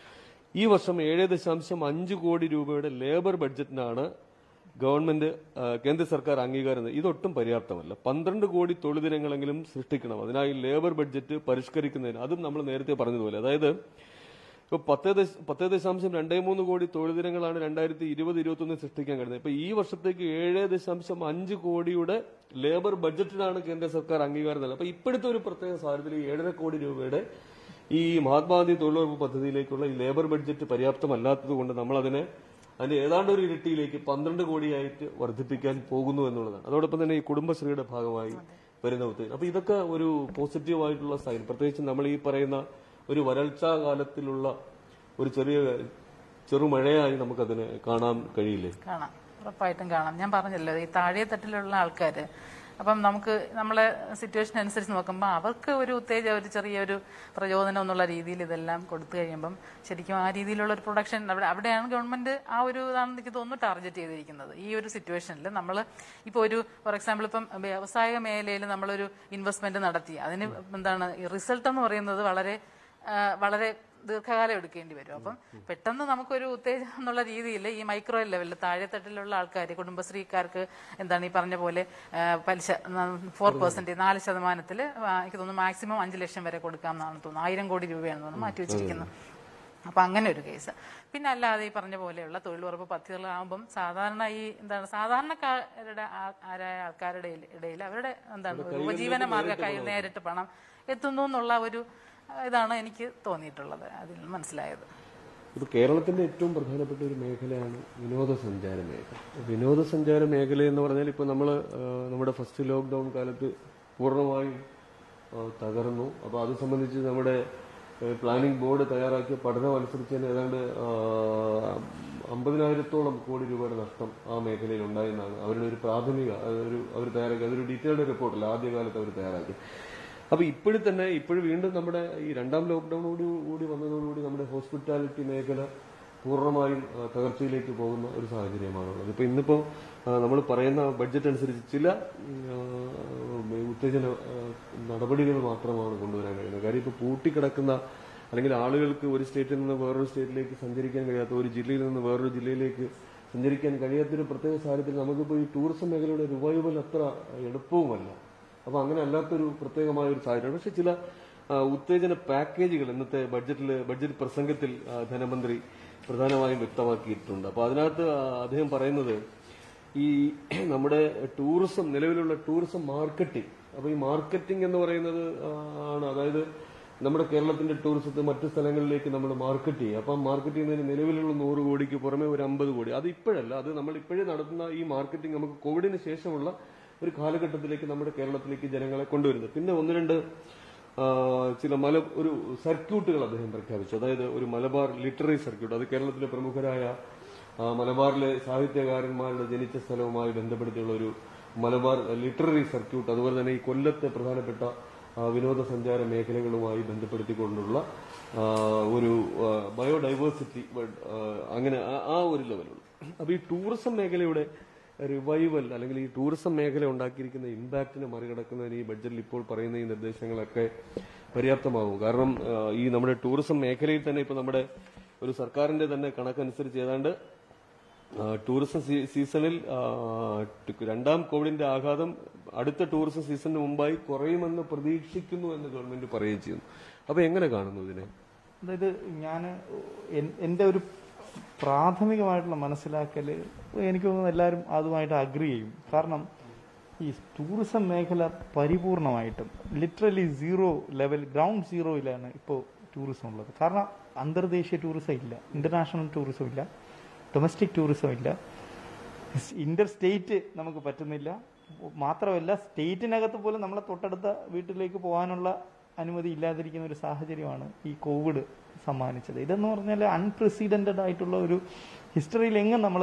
A: ഈ വർഷം ഏഴ് ദശാംശം അഞ്ച് കോടി രൂപയുടെ ലേബർ ബഡ്ജറ്റിനാണ് ഗവൺമെന്റ് ആ, കേന്ദ്ര സർക്കാർ അംഗീകാരം നൽകി- ഇതൊട്ടും പര്യാപ്തമല്ല പന്ത്രണ്ട് കോടി തൊഴിൽ ദിനങ്ങളെങ്കിലും സൃഷ്ടിക്കണം അതിനായി ലേബർ ബഡ്ജറ്റ് പരിഷ്കരിക്കുന്നതിന് അതും നമ്മൾ നേരത്തെ പറഞ്ഞതുപോലെ അതായത് ഇപ്പൊ പത്ത് ദശ പത്ത് ദശാംശം രണ്ടേ മൂന്ന് കോടി തൊഴിൽ ദിനങ്ങളാണ് രണ്ടായിരത്തി ഇരുപത് ഇരുപത്തി ഒന്ന് സൃഷ്ടിക്കാൻ കഴിയുന്നത് ഇപ്പൊ ഈ വർഷത്തേക്ക് ഏഴ് ദശാംശം അഞ്ച് കോടിയുടെ ലേബർ ബഡ്ജറ്റിനാണ് കേന്ദ്ര സർക്കാർ അംഗീകാരം നൽകുന്നത് അപ്പൊ ഇപ്പോഴത്തെ ഒരു പ്രത്യേക സാഹചര്യത്തിൽ ഈ ഏഴര കോടി രൂപയുടെ ഈ മഹാത്മാഗാന്ധി തൊഴിലുറപ്പ് പദ്ധതിയിലേക്കുള്ള ഈ ലേബർ ബഡ്ജറ്റ് പര്യാപ്തമല്ലാത്തത് കൊണ്ട് നമ്മൾ അതിനെ അതിന്റെ ഏതാണ്ട് ഒരു ഇരട്ടിയിലേക്ക് പന്ത്രണ്ട് കോടിയായിട്ട് വർദ്ധിപ്പിക്കാൻ പോകുന്നു എന്നുള്ളതാണ് അതോടൊപ്പം തന്നെ ഈ കുടുംബശ്രീയുടെ ഭാഗമായി വരുന്ന ഉത്തേജനം അപ്പൊ ഇതൊക്കെ ഒരു പോസിറ്റീവ് ആയിട്ടുള്ള സൈൻ പ്രത്യേകിച്ച് നമ്മൾ ഈ പറയുന്ന ഒരു വരൾച്ചാ കാലത്തിലുള്ള ഒരു ചെറിയ ചെറുമഴയായി നമുക്കതിനെ കാണാൻ കഴിയില്ലേ
B: കാണാം ഉറപ്പായിട്ടും കാണാം ഞാൻ പറഞ്ഞല്ലോ ഈ താഴെ തട്ടിലുള്ള ആൾക്കാർ അപ്പം നമുക്ക് നമ്മളെ സിറ്റുവേഷൻ അനുസരിച്ച് നോക്കുമ്പോൾ അവർക്ക് ഒരു ഉത്തേജം ഒരു ചെറിയൊരു പ്രചോദനം എന്നുള്ള രീതിയിൽ ഇതെല്ലാം കൊടുത്തു കഴിയുമ്പം ശരിക്കും ആ രീതിയിലുള്ള ഒരു പ്രൊഡക്ഷൻ അവിടെ അവിടെയാണ് ഗവൺമെന്റ് ആ ഒരു ഇതാണ് എനിക്ക് തോന്നുന്നു ടാർഗറ്റ് ചെയ്തിരിക്കുന്നത് ഈ ഒരു സിറ്റുവേഷനിൽ നമ്മൾ ഇപ്പോൾ ഒരു ഫോർ എക്സാമ്പിൾ ഇപ്പം വ്യവസായ മേഖലയിൽ നമ്മളൊരു ഇൻവെസ്റ്റ്മെന്റ് നടത്തി അതിന് എന്താണ് റിസൾട്ട് എന്ന് പറയുന്നത് വളരെ ആ, വളരെ ദീർഘകാലം എടുക്കേണ്ടി വരും അപ്പം പെട്ടെന്ന് നമുക്കൊരു ഉത്തേജനം എന്നുള്ള രീതിയിൽ ഈ മൈക്രോ ലെവലിൽ താഴെത്തട്ടിലുള്ള ആൾക്കാർ കുടുംബശ്രീക്കാർക്ക് എന്താണ് ഈ പറഞ്ഞ പോലെ ആ, പലിശ ഫോർ പെർസെന്റ് നാല് ശതമാനത്തിൽ എനിക്ക് തോന്നുന്നു മാക്സിമം അഞ്ച് ലക്ഷം വരെ കൊടുക്കാം എന്നാണ് തോന്നുന്നു ആയിരം കോടി രൂപയാണ് തോന്നുന്നു മാറ്റി വെച്ചിരിക്കുന്നത് അപ്പൊ അങ്ങനെ ഒരു കേസ് പിന്നെ അല്ലാതെ ഈ പറഞ്ഞ പോലെയുള്ള തൊഴിലുറപ്പ് പദ്ധതികളാകുമ്പം സാധാരണ ഈ എന്താണ് സാധാരണക്കാരുടെ ആ- ആരായ ആൾക്കാരുടെ ഇടയിൽ അവരുടെ എന്താണ് ഒരു ഉപജീവന മാർഗ്ഗ കൈ നേരിട്ട് പണം എത്തുന്നു എന്നുള്ള ഒരു ആ, ഇതാണ് എനിക്ക് തോന്നിയിട്ടുള്ളത് അതിൽ നിന്ന് മനസ്സിലായത്
A: ഇപ്പൊ കേരളത്തിന്റെ ഏറ്റവും പ്രധാനപ്പെട്ട ഒരു മേഖലയാണ് വിനോദസഞ്ചാര മേഖല വിനോദസഞ്ചാര മേഖല എന്ന് പറഞ്ഞാൽ ഇപ്പൊ നമ്മള് ആ, നമ്മുടെ ഫസ്റ്റ് ലോക്ക്ഡൌൺ കാലത്ത് പൂർണ്ണമായും ആ, തകർന്നു അപ്പൊ അത് സംബന്ധിച്ച് നമ്മുടെ പ്ലാനിംഗ് ബോർഡ് തയ്യാറാക്കിയ പഠനം അനുസരിച്ച് തന്നെ ഏതാണ്ട് ആ, അമ്പതിനായിരത്തോളം കോടി രൂപയുടെ നഷ്ടം ആ മേഖലയിൽ ഉണ്ടായെന്നാണ് അവരുടെ ഒരു പ്രാഥമിക ഒരു അവർ തയ്യാറാക്കി അതൊരു ഡീറ്റെയിൽഡ് റിപ്പോർട്ടല്ല ആദ്യകാലത്ത് അവർ തയ്യാറാക്കി അപ്പൊ ഇപ്പോഴും തന്നെ ഇപ്പോഴും വീണ്ടും നമ്മുടെ ഈ രണ്ടാം ലോക്ക്ഡൌണോട് കൂടി വന്നതോടുകൂടി നമ്മുടെ ഹോസ്പിറ്റാലിറ്റി മേഖല പൂർണ്ണമായും ആ, തകർച്ചയിലേക്ക് പോകുന്ന ഒരു സാഹചര്യമാണുള്ളത് ഇപ്പൊ ഇന്നിപ്പോ നമ്മൾ പറയുന്ന ബഡ്ജറ്റ് അനുസരിച്ച് ചില ഉം, ആ, ഉത്തേജന ആ, നടപടികൾ മാത്രമാണ് കൊണ്ടുവരാൻ കഴിയുന്നത് കാര്യം ഇപ്പൊ പൂട്ടിക്കിടക്കുന്ന അല്ലെങ്കിൽ ആളുകൾക്ക് ഒരു സ്റ്റേറ്റിൽ നിന്ന് വേറൊരു സ്റ്റേറ്റിലേക്ക് സഞ്ചരിക്കാൻ കഴിയാത്ത ഒരു ജില്ലയിൽ നിന്ന് വേറൊരു ജില്ലയിലേക്ക് സഞ്ചരിക്കാൻ കഴിയാത്തൊരു പ്രത്യേക സാഹചര്യത്തിൽ നമുക്കിപ്പോൾ ഈ ടൂറിസം മേഖലയുടെ റിവൈവൽ അത്ര എളുപ്പവുമല്ല അപ്പൊ അങ്ങനെ അല്ലാത്തൊരു പ്രത്യേകമായ ഒരു സാഹചര്യം പക്ഷെ ചില ആ, ഉത്തേജന പാക്കേജുകൾ ഇന്നത്തെ ബഡ്ജറ്റിൽ ബഡ്ജറ്റ് പ്രസംഗത്തിൽ ആ, ധനമന്ത്രി പ്രധാനമായും വ്യക്തമാക്കിയിട്ടുണ്ട് അപ്പൊ അതിനകത്ത് ആ, അദ്ദേഹം പറയുന്നത് ഈ നമ്മുടെ ടൂറിസം നിലവിലുള്ള ടൂറിസം മാർക്കറ്റിംഗ് അപ്പൊ ഈ മാർക്കറ്റിംഗ് എന്ന് പറയുന്നത് ആ, ആണ് അതായത് നമ്മുടെ കേരളത്തിന്റെ ടൂറിസത്തെ മറ്റു സ്ഥലങ്ങളിലേക്ക് നമ്മൾ മാർക്കറ്റ് ചെയ്യും അപ്പം മാർക്കറ്റ് ചെയ്യുന്നതിന് നിലവിലുള്ള നൂറ് കോടിക്ക് പുറമെ ഒരു അമ്പത് കോടി അത് ഇപ്പോഴല്ല അത് നമ്മൾ ഇപ്പോഴേ നടത്തുന്ന ഈ മാർക്കറ്റിംഗ് നമുക്ക് കോവിഡിന് ശേഷമുള്ള ഒരു കാലഘട്ടത്തിലേക്ക് നമ്മുടെ കേരളത്തിലേക്ക് ജനങ്ങളെ കൊണ്ടുവരുന്നത് പിന്നെ ഒന്ന് രണ്ട് ആ, ചില മല ഒരു സർക്യൂട്ടുകൾ അദ്ദേഹം പ്രഖ്യാപിച്ചു അതായത് ഒരു മലബാർ ലിറ്റററി സർക്യൂട്ട് അത് കേരളത്തിലെ പ്രമുഖരായ ആ, മലബാറിലെ സാഹിത്യകാരന്മാരുടെ ജനിച്ച സ്ഥലവുമായി ബന്ധപ്പെടുത്തിയുള്ള ഒരു മലബാർ ലിറ്റററി സർക്യൂട്ട് അതുപോലെ തന്നെ ഈ കൊല്ലത്തെ പ്രധാനപ്പെട്ട ആ, വിനോദസഞ്ചാര മേഖലകളുമായി ബന്ധപ്പെടുത്തിക്കൊണ്ടുള്ള ആ, ഒരു ബയോഡൈവേഴ്സിറ്റി അങ്ങനെ ആ- ആ ഒരു ലെവലുള്ള അപ്പൊ ഈ ടൂറിസം മേഖലയുടെ റിവൈവൽ അല്ലെങ്കിൽ ഈ ടൂറിസം മേഖല ഉണ്ടാക്കിയിരിക്കുന്ന ഇമ്പാക്റ്റിനെ മറികടക്കുന്നതിന് ഈ ബഡ്ജറ്റിൽ ഇപ്പോൾ പറയുന്ന ഈ നിർദ്ദേശങ്ങളൊക്കെ പര്യാപ്തമാകും കാരണം ആ, ഈ നമ്മുടെ ടൂറിസം മേഖലയിൽ തന്നെ ഇപ്പൊ നമ്മുടെ ഒരു സർക്കാരിന്റെ തന്നെ കണക്കനുസരിച്ച് ഏതാണ്ട് ആ, ടൂറിസം സീ- സീസണിൽ ആ, ട് രണ്ടാം കോവിഡിന്റെ ആഘാതം അടുത്ത ടൂറിസം സീസണിന് മുമ്പായി കുറയുമെന്ന് പ്രതീക്ഷിക്കുന്നു എന്ന് ഗവൺമെന്റ് പറയുകയും ചെയ്യുന്നു അപ്പൊ എങ്ങനെ കാണുന്നു ഇതിനെ
C: അതായത് ഞാൻ എൻ്റെ ഒരു പ്രാഥമികമായിട്ടുള്ള മനസ്സിലാക്കൽ എനിക്ക് തോന്നുന്നു എല്ലാവരും അതുമായിട്ട് അഗ്രി ചെയ്യും കാരണം ഈ ടൂറിസം മേഖല പരിപൂർണമായിട്ടും ലിറ്ററലി സീറോ ലെവൽ ഗ്രൗണ്ട് സീറോയിലാണ് ഇപ്പോൾ ടൂറിസം ഉള്ളത് കാരണം അന്തർദേശീയ ടൂറിസം ഇല്ല ഇന്റർനാഷണൽ ടൂറിസം ഇല്ല ഡൊമസ്റ്റിക് ടൂറിസം ഇല്ല ഇന്റർ സ്റ്റേറ്റ് നമുക്ക് പറ്റുന്നില്ല മാത്രമല്ല സ്റ്റേറ്റിനകത്ത് പോലും നമ്മളെ തൊട്ടടുത്ത വീട്ടിലേക്ക് പോകാനുള്ള അനുമതി ഇല്ലാതിരിക്കുന്ന ഒരു സാഹചര്യമാണ് ഈ കോവിഡ് സമ്മാനിച്ചത് ഇതെന്ന് പറഞ്ഞാൽ അൺപ്രസിഡന്റഡ് ആയിട്ടുള്ള ഒരു ഹിസ്റ്ററിയിൽ എങ്ങും നമ്മൾ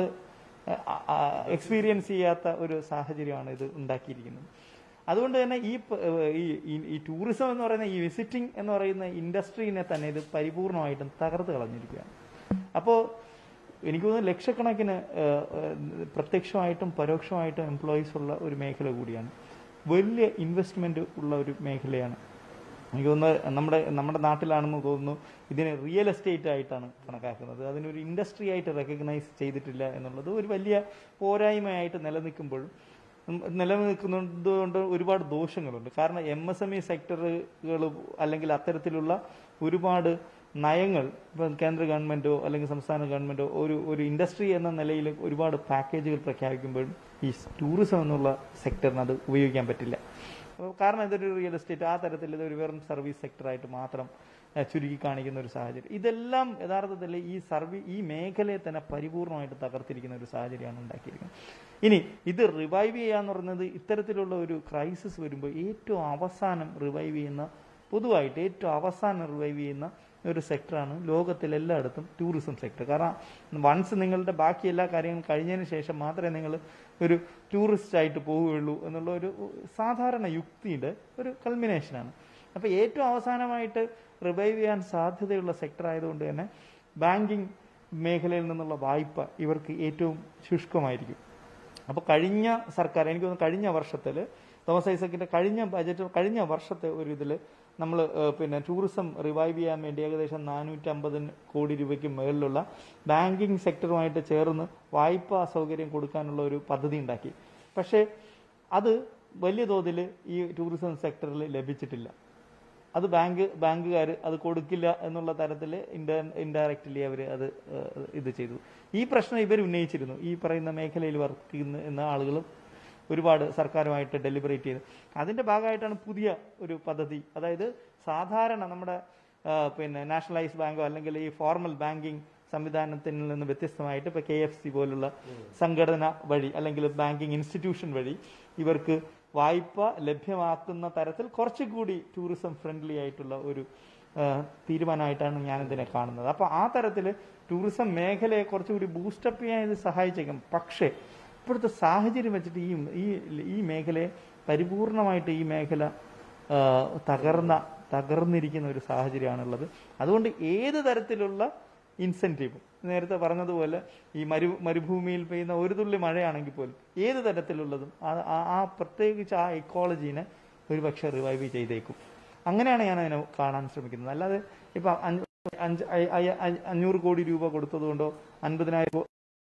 C: എക്സ്പീരിയൻസ് ചെയ്യാത്ത ഒരു സാഹചര്യമാണ് ഇത് ഉണ്ടാക്കിയിരിക്കുന്നത് അതുകൊണ്ട് തന്നെ ഈ പ- ഈ- ഈ- ഈ ടൂറിസം എന്ന് പറയുന്ന ഈ വിസിറ്റിംഗ് എന്ന് പറയുന്ന ഇൻഡസ്ട്രീനെ തന്നെ ഇത് പരിപൂർണമായിട്ടും തകർത്ത് കളഞ്ഞിരിക്കുകയാണ് അപ്പോൾ എനിക്ക് തോന്നുന്നു ലക്ഷക്കണക്കിന് ഏഹ്, ഏഹ്, പ്രത്യക്ഷമായിട്ടും പരോക്ഷമായിട്ടും എംപ്ലോയീസ് ഉള്ള ഒരു മേഖല കൂടിയാണ് വലിയ ഇൻവെസ്റ്റ്മെന്റ് ഉള്ള ഒരു മേഖലയാണ് എനിക്ക് തോന്നുന്നു നമ്മുടെ നമ്മുടെ നാട്ടിലാണെന്ന് തോന്നുന്നു ഇതിനെ റിയൽ എസ്റ്റേറ്റ് ആയിട്ടാണ് കണക്കാക്കുന്നത് അതിനൊരു ഇൻഡസ്ട്രി ആയിട്ട് റെക്കഗ്നൈസ് ചെയ്തിട്ടില്ല എന്നുള്ളത് ഒരു വലിയ പോരായ്മയായിട്ട് നിലനിൽക്കുമ്പോഴും ഉം, നിലനിൽക്കുന്നത് കൊണ്ട് ഒരുപാട് ദോഷങ്ങളുണ്ട് കാരണം എം എസ് എം ഇ സെക്ടറുകൾ അല്ലെങ്കിൽ അത്തരത്തിലുള്ള ഒരുപാട് നയങ്ങൾ ഇപ്പം കേന്ദ്ര ഗവൺമെന്റോ അല്ലെങ്കിൽ സംസ്ഥാന ഗവൺമെന്റോ ഒരു ഒരു ഇൻഡസ്ട്രി എന്ന നിലയിൽ ഒരുപാട് പാക്കേജുകൾ പ്രഖ്യാപിക്കുമ്പോഴും ഈ ടൂറിസം എന്നുള്ള സെക്ടറിന് അത് ഉപയോഗിക്കാൻ പറ്റില്ല അപ്പോൾ കാരണം ഇതൊരു റിയൽ എസ്റ്റേറ്റ് ആ തരത്തിൽ ഇതൊരു വെറും സർവീസ് സെക്ടറായിട്ട് മാത്രം ഏഹ്, ചുരുക്കി കാണിക്കുന്ന ഒരു സാഹചര്യം ഇതെല്ലാം യഥാർത്ഥത്തിൽ ഈ സർവീ ഈ മേഖലയെ തന്നെ പരിപൂർണമായിട്ട് തകർത്തിരിക്കുന്ന ഒരു സാഹചര്യമാണ് ഉണ്ടാക്കിയിരിക്കുന്നത് ഇനി ഇത് റിവൈവ് ചെയ്യാന്ന് പറയുന്നത് ഇത്തരത്തിലുള്ള ഒരു ക്രൈസിസ് വരുമ്പോൾ ഏറ്റവും അവസാനം റിവൈവ് ചെയ്യുന്ന പൊതുവായിട്ട് ഏറ്റവും അവസാനം റിവൈവ് ചെയ്യുന്ന ഒരു സെക്ടറാണ് ലോകത്തിലെല്ലായിടത്തും ടൂറിസം സെക്ടർ കാരണം വൺസ് നിങ്ങളുടെ ബാക്കി എല്ലാ കാര്യങ്ങളും കഴിഞ്ഞതിന് ശേഷം മാത്രമേ നിങ്ങൾ ഒരു ടൂറിസ്റ്റ് ആയിട്ട് പോവുകയുള്ളൂ എന്നുള്ള ഒരു സാധാരണ യുക്തിയുടെ ഒരു കൾമിനേഷനാണ് അപ്പോൾ ഏറ്റവും അവസാനമായിട്ട് റിവൈവ് ചെയ്യാൻ സാധ്യതയുള്ള സെക്ടർ ആയതുകൊണ്ട് തന്നെ ബാങ്കിങ് മേഖലയിൽ നിന്നുള്ള വായ്പ ഇവർക്ക് ഏറ്റവും ശുഷ്കമായിരിക്കും അപ്പോൾ കഴിഞ്ഞ സർക്കാർ എനിക്ക് തോന്നുന്നു കഴിഞ്ഞ വർഷത്തിൽ തോമസ് ഐസക്കിന്റെ കഴിഞ്ഞ ബജറ്റ് കഴിഞ്ഞ വർഷത്തെ ഒരു ഇതിൽ നമ്മൾ പിന്നെ ടൂറിസം റിവൈവ് ചെയ്യാൻ വേണ്ടി ഏകദേശം നാനൂറ്റമ്പത് കോടി രൂപയ്ക്ക് മുകളിലുള്ള ബാങ്കിങ് സെക്ടറുമായിട്ട് ചേർന്ന് വായ്പാ സൗകര്യം കൊടുക്കാനുള്ള ഒരു പദ്ധതി ഉണ്ടാക്കി പക്ഷേ അത് വലിയ തോതിൽ ഈ ടൂറിസം സെക്ടറിൽ ലഭിച്ചിട്ടില്ല അത് ബാങ്ക് ബാങ്കുകാർ അത് കൊടുക്കില്ല എന്നുള്ള തരത്തിൽ ഇൻഡയറക്റ്റ്ലി അവർ അത് ഏഹ്, ഇത് ചെയ്തു ഈ പ്രശ്നം ഇവർ ഉന്നയിച്ചിരുന്നു ഈ പറയുന്ന മേഖലയിൽ വർക്ക് ചെയ്യുന്ന എന്ന ആളുകളും ഒരുപാട് സർക്കാരുമായിട്ട് ഡെലിബറേറ്റ് ചെയ്ത് അതിന്റെ ഭാഗമായിട്ടാണ് പുതിയ ഒരു പദ്ധതി അതായത് സാധാരണ നമ്മുടെ ആ, പിന്നെ നാഷണലൈസ് ബാങ്കോ അല്ലെങ്കിൽ ഈ ഫോർമൽ ബാങ്കിങ് സംവിധാനത്തിൽ നിന്ന് വ്യത്യസ്തമായിട്ട് ഇപ്പൊ കെ എഫ് സി പോലുള്ള സംഘടന വഴി അല്ലെങ്കിൽ ബാങ്കിങ് ഇൻസ്റ്റിറ്റ്യൂഷൻ വഴി ഇവർക്ക് വായ്പ ലഭ്യമാക്കുന്ന തരത്തിൽ കുറച്ചുകൂടി ടൂറിസം ഫ്രണ്ട്ലി ആയിട്ടുള്ള ഒരു ആ, തീരുമാനമായിട്ടാണ് ഞാൻ ഇതിനെ കാണുന്നത് അപ്പൊ ആ തരത്തിൽ ടൂറിസം മേഖലയെ കുറച്ചുകൂടി ബൂസ്റ്റപ്പ് ചെയ്യാൻ ഇത് സഹായിച്ചേക്കും പക്ഷേ ഇപ്പോഴത്തെ സാഹചര്യം വെച്ചിട്ട് ഈ ഈ ഈ മേഖലയെ പരിപൂർണമായിട്ട് ഈ മേഖല ആ, തകർന്ന തകർന്നിരിക്കുന്ന ഒരു സാഹചര്യമാണുള്ളത് അതുകൊണ്ട് ഏത് തരത്തിലുള്ള ഇൻസെന്റീവും നേരത്തെ പറഞ്ഞതുപോലെ ഈ മരു മരുഭൂമിയിൽ പെയ്യുന്ന ഒരു തുള്ളി മഴയാണെങ്കിൽ പോലും ഏത് തരത്തിലുള്ളതും ആ- ആ- ആ പ്രത്യേകിച്ച് ആ ഇക്കോളജീനെ ഒരുപക്ഷെ റിവൈവ് ചെയ്തേക്കും അങ്ങനെയാണ് ഞാൻ അതിനെ കാണാൻ ശ്രമിക്കുന്നത് അല്ലാതെ ഇപ്പൊ അഞ്ച് അഞ്ച് അ- അ- അ- അഞ്ഞൂറ് കോടി രൂപ കൊടുത്തതുകൊണ്ടോ അൻപതിനായിരം കോ-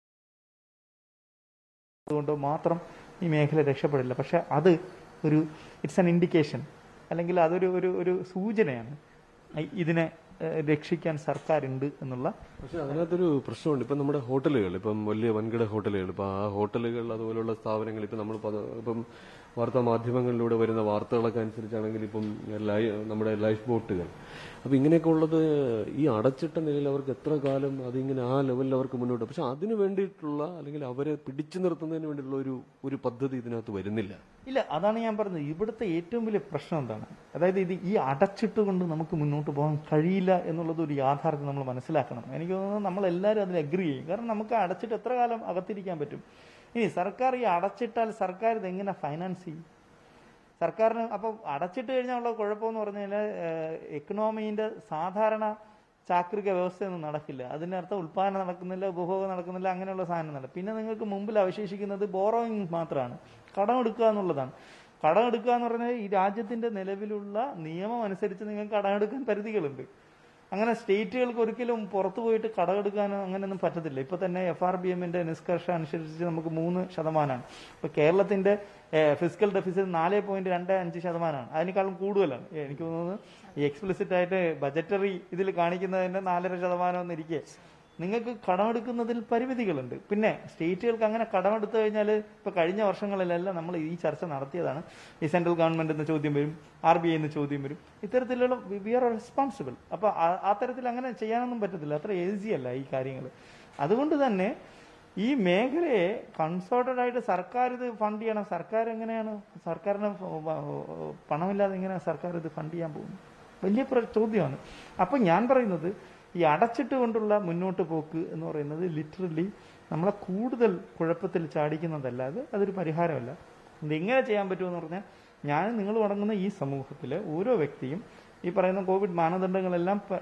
C: കൊണ്ടോ മാത്രം ഈ മേഖല രക്ഷപ്പെടില്ല പക്ഷെ അത് ഒരു ഇറ്റ്സ് ആൻ ഇൻഡിക്കേഷൻ അല്ലെങ്കിൽ അതൊരു ഒരു ഒരു സൂചനയാണ് ഈ- ഇതിനെ ഏഹ്, രക്ഷിക്കാൻ സർക്കാർ ഉണ്ട് എന്നുള്ള
A: പക്ഷെ അതിനകത്തൊരു പ്രശ്നമുണ്ട് ഇപ്പം നമ്മുടെ ഹോട്ടലുകൾ ഇപ്പം വലിയ വൻകിട ഹോട്ടലുകൾ ഇപ്പം ആ ഹോട്ടലുകൾ അതുപോലുള്ള സ്ഥാപനങ്ങൾ ഇപ്പം നമ്മൾ പത- ഇപ്പം വാർത്താ മാധ്യമങ്ങളിലൂടെ വരുന്ന വാർത്തകളൊക്കെ അനുസരിച്ചാണെങ്കിൽ ഇപ്പം ലൈ- നമ്മുടെ ലൈഫ് ബോട്ടുകൾ അപ്പം ഇങ്ങനെയൊക്കെ ഉള്ളത് ഈ അടച്ചിട്ട നിലയിൽ അവർക്ക് എത്ര കാലം അതിങ്ങനെ ആ ലെവലിൽ അവർക്ക് മുന്നോട്ട് പക്ഷെ അതിന് വേണ്ടിയിട്ടുള്ള അല്ലെങ്കിൽ അവരെ പിടിച്ചു നിർത്തുന്നതിന് വേണ്ടിയിട്ടുള്ള ഒരു ഒരു പദ്ധതി ഇതിനകത്ത് വരുന്നില്ല
C: ഇല്ല അതാണ് ഞാൻ പറഞ്ഞത് ഇവിടുത്തെ ഏറ്റവും വലിയ പ്രശ്നം എന്താണ് അതായത് ഇത് ഈ അടച്ചിട്ടുകൊണ്ട് നമുക്ക് മുന്നോട്ട് പോകാൻ കഴിയില്ല എന്നുള്ളത് ഒരു യാഥാർത്ഥ്യം നമ്മൾ മനസ്സിലാക്കണം എനിക്ക് തോന്നുന്നു നമ്മൾ എല്ലാവരും അതിൽ അഗ്രി ചെയ്യും കാരണം നമുക്ക് അടച്ചിട്ട് എത്ര കാലം അകത്തിരിക്കാൻ പറ്റും ഇനി സർക്കാർ ഈ അടച്ചിട്ടാൽ സർക്കാർ ഇത് എങ്ങനെ ഫൈനാൻസ് ചെയ്യും സർക്കാരിന് അപ്പം അടച്ചിട്ട് കഴിഞ്ഞാൽ ഉള്ള കുഴപ്പമെന്ന് പറഞ്ഞു കഴിഞ്ഞാൽ എക്കണോമീൻ്റെ സാധാരണ ചാക്രിക വ്യവസ്ഥയൊന്നും നടക്കില്ല അതിനർത്ഥം ഉൽപ്പാദനം നടക്കുന്നില്ല ഉപഭോഗം നടക്കുന്നില്ല അങ്ങനെയുള്ള സാധനം നടക്കും പിന്നെ നിങ്ങൾക്ക് മുമ്പിൽ അവശേഷിക്കുന്നത് ബോറോയിങ് മാത്രമാണ് കടമെടുക്കുക എന്നുള്ളതാണ് കടമെടുക്കുക എന്ന് പറഞ്ഞാൽ ഈ രാജ്യത്തിന്റെ നിലവിലുള്ള നിയമം അനുസരിച്ച് നിങ്ങൾക്ക് കടമെടുക്കാൻ പരിധികളുണ്ട് അങ്ങനെ സ്റ്റേറ്റുകൾക്ക് ഒരിക്കലും പുറത്തു പോയിട്ട് കടമെടുക്കാനോ അങ്ങനെയൊന്നും പറ്റത്തില്ല ഇപ്പൊ തന്നെ എഫ് ആർ ബി എമ്മിന്റെ നിഷ്കർഷ അനുസരിച്ച് നമുക്ക് മൂന്ന് ശതമാനമാണ് ഇപ്പൊ കേരളത്തിന്റെ ഫിസിക്കൽ ഡെഫിസിറ്റ് നാല് പോയിന്റ് രണ്ട് അഞ്ച് ശതമാനമാണ് അതിനേക്കാളും കൂടുതലാണ് എനിക്ക് തോന്നുന്നത് ഈ എക്സ്പ്ലിസിറ്റ് ആയിട്ട് ബജറ്ററി ഇതിൽ കാണിക്കുന്നതിന്റെ നാലര ശതമാനം എന്നിരിക്കെ നിങ്ങൾക്ക് കടമെടുക്കുന്നതിൽ പരിമിതികളുണ്ട് പിന്നെ സ്റ്റേറ്റുകൾക്ക് അങ്ങനെ കടമെടുത്തു കഴിഞ്ഞാൽ ഇപ്പൊ കഴിഞ്ഞ വർഷങ്ങളിലെല്ലാം നമ്മൾ ഈ ചർച്ച നടത്തിയതാണ് ഈ സെൻട്രൽ ഗവൺമെന്റ് എന്ന ചോദ്യം വരും ആർ ബി ഐ എന്ന് ചോദ്യം വരും ഇത്തരത്തിലുള്ള വി ആർ റെസ്പോൺസിബിൾ അപ്പൊ ആ- ആ തരത്തിൽ അങ്ങനെ ചെയ്യാനൊന്നും പറ്റത്തില്ല അത്ര ഈസി അല്ല ഈ കാര്യങ്ങൾ അതുകൊണ്ട് തന്നെ ഈ മേഖലയെ കൺസോർട്ടഡ് ആയിട്ട് സർക്കാർ ഇത് ഫണ്ട് ചെയ്യണം സർക്കാർ എങ്ങനെയാണ് സർക്കാരിന് പണമില്ലാതെ എങ്ങനെയാണ് സർക്കാർ ഇത് ഫണ്ട് ചെയ്യാൻ പോകുന്നത് വലിയ പ്ര- ചോദ്യമാണ് അപ്പൊ ഞാൻ പറയുന്നത് ഈ അടച്ചിട്ട് കൊണ്ടുള്ള മുന്നോട്ട് പോക്ക് എന്ന് പറയുന്നത് ലിറ്ററലി നമ്മളെ കൂടുതൽ കുഴപ്പത്തിൽ ചാടിക്കുന്നതല്ലാതെ അതൊരു പരിഹാരമല്ല ഇത് എങ്ങനെ ചെയ്യാൻ പറ്റുമെന്ന് പറഞ്ഞാൽ ഞാൻ നിങ്ങൾ അടങ്ങുന്ന ഈ സമൂഹത്തിലെ ഓരോ വ്യക്തിയും ഈ പറയുന്ന കോവിഡ് മാനദണ്ഡങ്ങളെല്ലാം പ-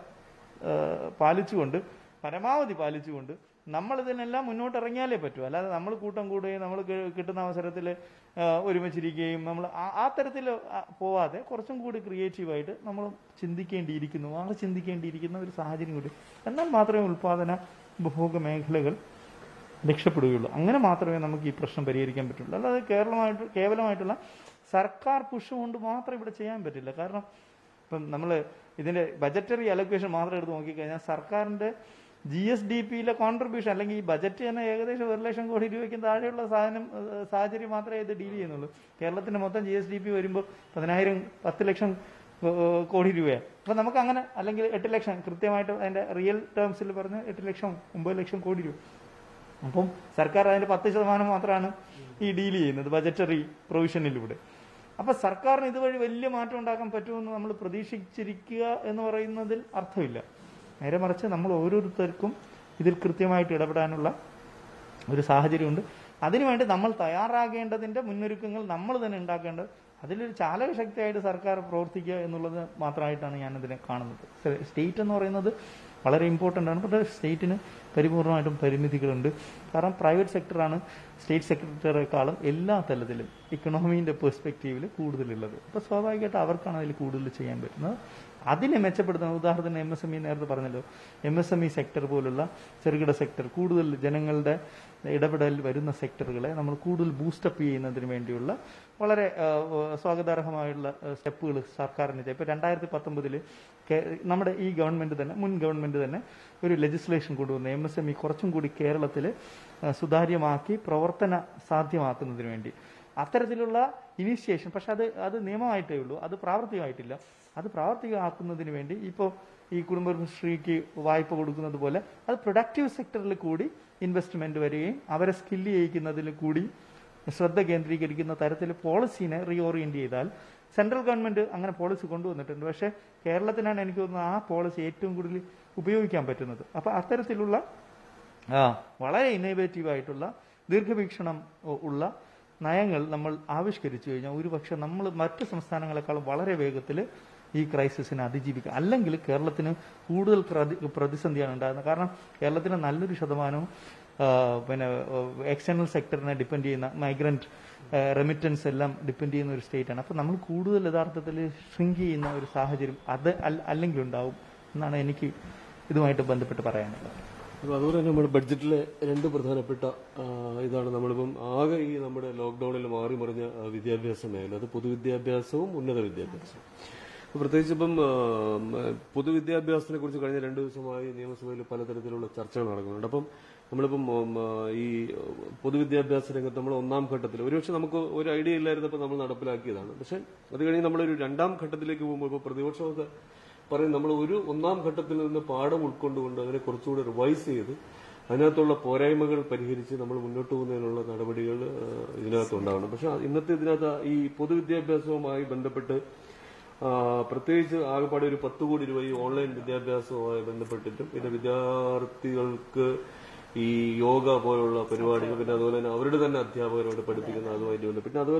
C: ഏഹ് പാലിച്ചുകൊണ്ട് പരമാവധി പാലിച്ചുകൊണ്ട് നമ്മൾ ഇതിനെല്ലാം മുന്നോട്ട് ഇറങ്ങിയാലേ പറ്റൂ അല്ലാതെ നമ്മൾ കൂട്ടം കൂടുകയും നമ്മൾ കിട്ടുന്ന അവസരത്തിൽ ഒരുമിച്ചിരിക്കുകയും നമ്മൾ ആ- ആ തരത്തിൽ ആ, പോവാതെ കുറച്ചും കൂടി ക്രിയേറ്റീവായിട്ട് നമ്മൾ ചിന്തിക്കേണ്ടിയിരിക്കുന്നു ആ ചിന്തിക്കേണ്ടിയിരിക്കുന്ന ഒരു സാഹചര്യം കൂടി എന്നാൽ മാത്രമേ ഉൽപാദന ഉപഭോഗ മേഖലകൾ രക്ഷപ്പെടുകയുള്ളൂ അങ്ങനെ മാത്രമേ നമുക്ക് ഈ പ്രശ്നം പരിഹരിക്കാൻ പറ്റുള്ളൂ അല്ലാതെ കേരളമായിട്ട് കേവലമായിട്ടുള്ള സർക്കാർ പുഷ് കൊണ്ട് മാത്രം ഇവിടെ ചെയ്യാൻ പറ്റില്ല കാരണം ഇപ്പം നമ്മൾ ഇതിന്റെ ബജറ്ററി അലൊക്കേഷൻ മാത്രം എടുത്ത് നോക്കിക്കഴിഞ്ഞാൽ സർക്കാരിന്റെ ജി എസ് ഡി പിയിലെ കോൺട്രിബ്യൂഷൻ അല്ലെങ്കിൽ ഈ ബജറ്റ് തന്നെ ഏകദേശം ഒരു ലക്ഷം കോടി രൂപയ്ക്ക് താഴെയുള്ള സാധനം ഏഹ്, സാഹചര്യം മാത്രമേ ഇത് ഡീൽ ചെയ്യുന്നുള്ളൂ കേരളത്തിന്റെ മൊത്തം ജി എസ് ഡി പി വരുമ്പോൾ പതിനായിരം പത്ത് ലക്ഷം ഏഹ്, കോടി രൂപയാണ് അപ്പൊ നമുക്ക് അങ്ങനെ അല്ലെങ്കിൽ എട്ട് ലക്ഷം കൃത്യമായിട്ട് അതിന്റെ റിയൽ ടേംസിൽ പറഞ്ഞ എട്ട് ലക്ഷം ഒമ്പത് ലക്ഷം കോടി രൂപ അപ്പം സർക്കാർ അതിന്റെ പത്ത് ശതമാനം മാത്രമാണ് ഈ ഡീൽ ചെയ്യുന്നത് ബജറ്ററി പ്രൊവിഷനിലൂടെ അപ്പൊ സർക്കാരിന് ഇതുവഴി വലിയ മാറ്റം ഉണ്ടാക്കാൻ പറ്റുമെന്ന് നമ്മൾ പ്രതീക്ഷിച്ചിരിക്കുക എന്ന് പറയുന്നതിൽ അർത്ഥമില്ല നേരെ മറിച്ച് നമ്മൾ ഓരോരുത്തർക്കും ഇതിൽ കൃത്യമായിട്ട് ഇടപെടാനുള്ള ഒരു സാഹചര്യമുണ്ട് അതിനുവേണ്ടി നമ്മൾ തയ്യാറാകേണ്ടതിന്റെ മുന്നൊരുക്കങ്ങൾ നമ്മൾ തന്നെ ഉണ്ടാക്കേണ്ടത് അതിലൊരു ചാലകശക്തിയായിട്ട് സർക്കാർ പ്രവർത്തിക്കുക എന്നുള്ളത് മാത്രമായിട്ടാണ് ഞാൻ ഇതിനെ കാണുന്നത് സ്റ്റേറ്റ് എന്ന് പറയുന്നത് വളരെ ഇമ്പോർട്ടൻ്റ് ആണ് പക്ഷേ സ്റ്റേറ്റിന് പരിപൂർണമായിട്ടും പരിമിതികളുണ്ട് കാരണം പ്രൈവറ്റ് സെക്ടറാണ് സ്റ്റേറ്റ് സെക്രട്ടറിയെക്കാളും എല്ലാ തലത്തിലും ഇക്കണോമീൻ്റെ പെർസ്പെക്റ്റീവിൽ കൂടുതലുള്ളത് അപ്പോൾ സ്വാഭാവികമായിട്ട് അവർക്കാണ് അതിൽ കൂടുതൽ ചെയ്യാൻ പറ്റുന്നത് അതിനെ മെച്ചപ്പെടുത്തുന്ന ഉദാഹരണത്തിന് എം എസ് എം ഇ നേരത്തെ പറഞ്ഞല്ലോ M S M E sector പോലുള്ള ചെറുകിട സെക്ടർ കൂടുതൽ ജനങ്ങളുടെ ഇടപെടൽ വരുന്ന സെക്ടറുകളെ നമ്മൾ കൂടുതൽ ബൂസ്റ്റപ്പ് ചെയ്യുന്നതിന് വേണ്ടിയുള്ള വളരെ ആ, സ്വാഗതാർഹമായുള്ള സ്റ്റെപ്പുകൾ സർക്കാരിന് ചെയ്യും ഇപ്പോൾ രണ്ടായിരത്തി പത്തൊമ്പതിൽ നമ്മുടെ ഈ ഗവൺമെന്റ് തന്നെ മുൻ ഗവൺമെന്റ് തന്നെ ഒരു ലെജിസ്ലേഷൻ കൊണ്ടുവന്നു എം എസ് എം ഇ കുറച്ചും കൂടി കേരളത്തിൽ സുതാര്യമാക്കി പ്രവർത്തന സാധ്യമാക്കുന്നതിന് വേണ്ടി അത്തരത്തിലുള്ള ഇനീഷ്യേഷൻ പക്ഷെ അത് അത് നിയമമായിട്ടേ ഉള്ളൂ അത് പ്രാവർത്തികമായിട്ടില്ല അത് പ്രാവർത്തികമാക്കുന്നതിന് വേണ്ടി ഇപ്പോൾ ഈ കുടുംബശ്രീക്ക് വായ്പ കൊടുക്കുന്നത് പോലെ അത് പ്രൊഡക്റ്റീവ് സെക്ടറിൽ കൂടി ഇൻവെസ്റ്റ്മെന്റ് വരികയും അവരെ സ്കില്ല് ചെയ്യിക്കുന്നതിൽ കൂടി ശ്രദ്ധ കേന്ദ്രീകരിക്കുന്ന തരത്തിൽ പോളിസീനെ റീഓറിയന്റ് ചെയ്താൽ സെൻട്രൽ ഗവൺമെന്റ് അങ്ങനെ പോളിസി കൊണ്ടുവന്നിട്ടുണ്ട് പക്ഷേ കേരളത്തിനാണ് എനിക്ക് തോന്നുന്നത് ആ പോളിസി ഏറ്റവും കൂടുതൽ ഉപയോഗിക്കാൻ പറ്റുന്നത് അപ്പൊ അത്തരത്തിലുള്ള ആ, വളരെ ഇന്നോവേറ്റീവ് ആയിട്ടുള്ള ദീർഘവീക്ഷണം ഉ- ഉള്ള നയങ്ങൾ നമ്മൾ ആവിഷ്കരിച്ചു കഴിഞ്ഞാൽ ഒരുപക്ഷെ നമ്മൾ മറ്റ് സംസ്ഥാനങ്ങളെക്കാളും വളരെ വേഗത്തിൽ ഈ ക്രൈസിസിനെ അതിജീവിക്കുക അല്ലെങ്കിൽ കേരളത്തിന് കൂടുതൽ പ്രതി- പ്രതിസന്ധിയാണ് ഉണ്ടാകുന്നത് കാരണം കേരളത്തിന് നല്ലൊരു ശതമാനവും ആ, പിന്നെ എക്സ്റ്റേണൽ സെക്ടറിനെ ഡിപ്പെൻഡ് ചെയ്യുന്ന മൈഗ്രന്റ് റെമിറ്റൻസ് എല്ലാം ഡിപ്പെൻഡ് ചെയ്യുന്ന ഒരു സ്റ്റേറ്റ് ആണ് അപ്പൊ നമ്മൾ കൂടുതൽ യഥാർത്ഥത്തിൽ ഷ്രിങ്ക് ചെയ്യുന്ന ഒരു സാഹചര്യം അത് അല്ല- അല്ലെങ്കിൽ ഉണ്ടാവും എന്നാണ് എനിക്ക് ഇതുമായിട്ട് ബന്ധപ്പെട്ട് പറയാനുള്ളത്
A: അപ്പോൾ അതുപോലെ തന്നെ നമ്മുടെ ബഡ്ജറ്റിലെ രണ്ട് പ്രധാനപ്പെട്ട ആ, ഇതാണ് നമ്മളിപ്പം ആകെ ഈ നമ്മുടെ ലോക്ക്ഡൌണിൽ മാറി മറിഞ്ഞ ആ, വിദ്യാഭ്യാസ മേഖല അത് പൊതുവിദ്യാഭ്യാസവും ഉന്നത വിദ്യാഭ്യാസവും അപ്പോൾ പ്രത്യേകിച്ച് ഇപ്പം ആ, ഉം, പൊതുവിദ്യാഭ്യാസത്തിനെ കുറിച്ച് കഴിഞ്ഞ രണ്ട് ദിവസമായി നിയമസഭയിൽ പലതരത്തിലുള്ള ചർച്ചകൾ നടക്കുന്നുണ്ട് അപ്പം നമ്മളിപ്പം ഉം, ആ, ഈ പൊതുവിദ്യാഭ്യാസ രംഗത്ത് നമ്മൾ ഒന്നാം ഘട്ടത്തിൽ ഒരുപക്ഷെ നമുക്ക് ഒരു ഐഡിയ ഇല്ലായിരുന്നപ്പോൾ നമ്മൾ നടപ്പിലാക്കിയതാണ് പക്ഷെ അത് കഴിഞ്ഞ് നമ്മളൊരു രണ്ടാം ഘട്ടത്തിലേക്ക് പോകുമ്പോൾ ഇപ്പോൾ പ്രതിപക്ഷമൊക്കെ പറയും നമ്മൾ ഒരു ഒന്നാം ഘട്ടത്തിൽ നിന്ന് പാഠം ഉൾക്കൊണ്ടുകൊണ്ട് അതിനെ കുറച്ചുകൂടി റിവൈസ് ചെയ്ത് അതിനകത്തുള്ള പോരായ്മകൾ പരിഹരിച്ച് നമ്മൾ മുന്നോട്ട് പോകുന്നതിനുള്ള നടപടികൾ ആ, ഇതിനകത്ത് ഉണ്ടാവണം പക്ഷെ ഇന്നത്തെ ഇതിനകത്ത് ഈ പൊതുവിദ്യാഭ്യാസവുമായി ബന്ധപ്പെട്ട് ആ, പ്രത്യേകിച്ച് ആകെപ്പാടെ ഒരു പത്ത് കോടി രൂപ ഈ ഓൺലൈൻ വിദ്യാഭ്യാസവുമായി ബന്ധപ്പെട്ടിട്ടും പിന്നെ വിദ്യാർത്ഥികൾക്ക് ഈ യോഗ പോലുള്ള പരിപാടികൾ പിന്നെ അതുപോലെ തന്നെ അവരുടെ തന്നെ അധ്യാപകരോട് പഠിപ്പിക്കുന്ന അതുമായിട്ട് ബന്ധപ്പെട്ട് പിന്നെ അതുപോലെ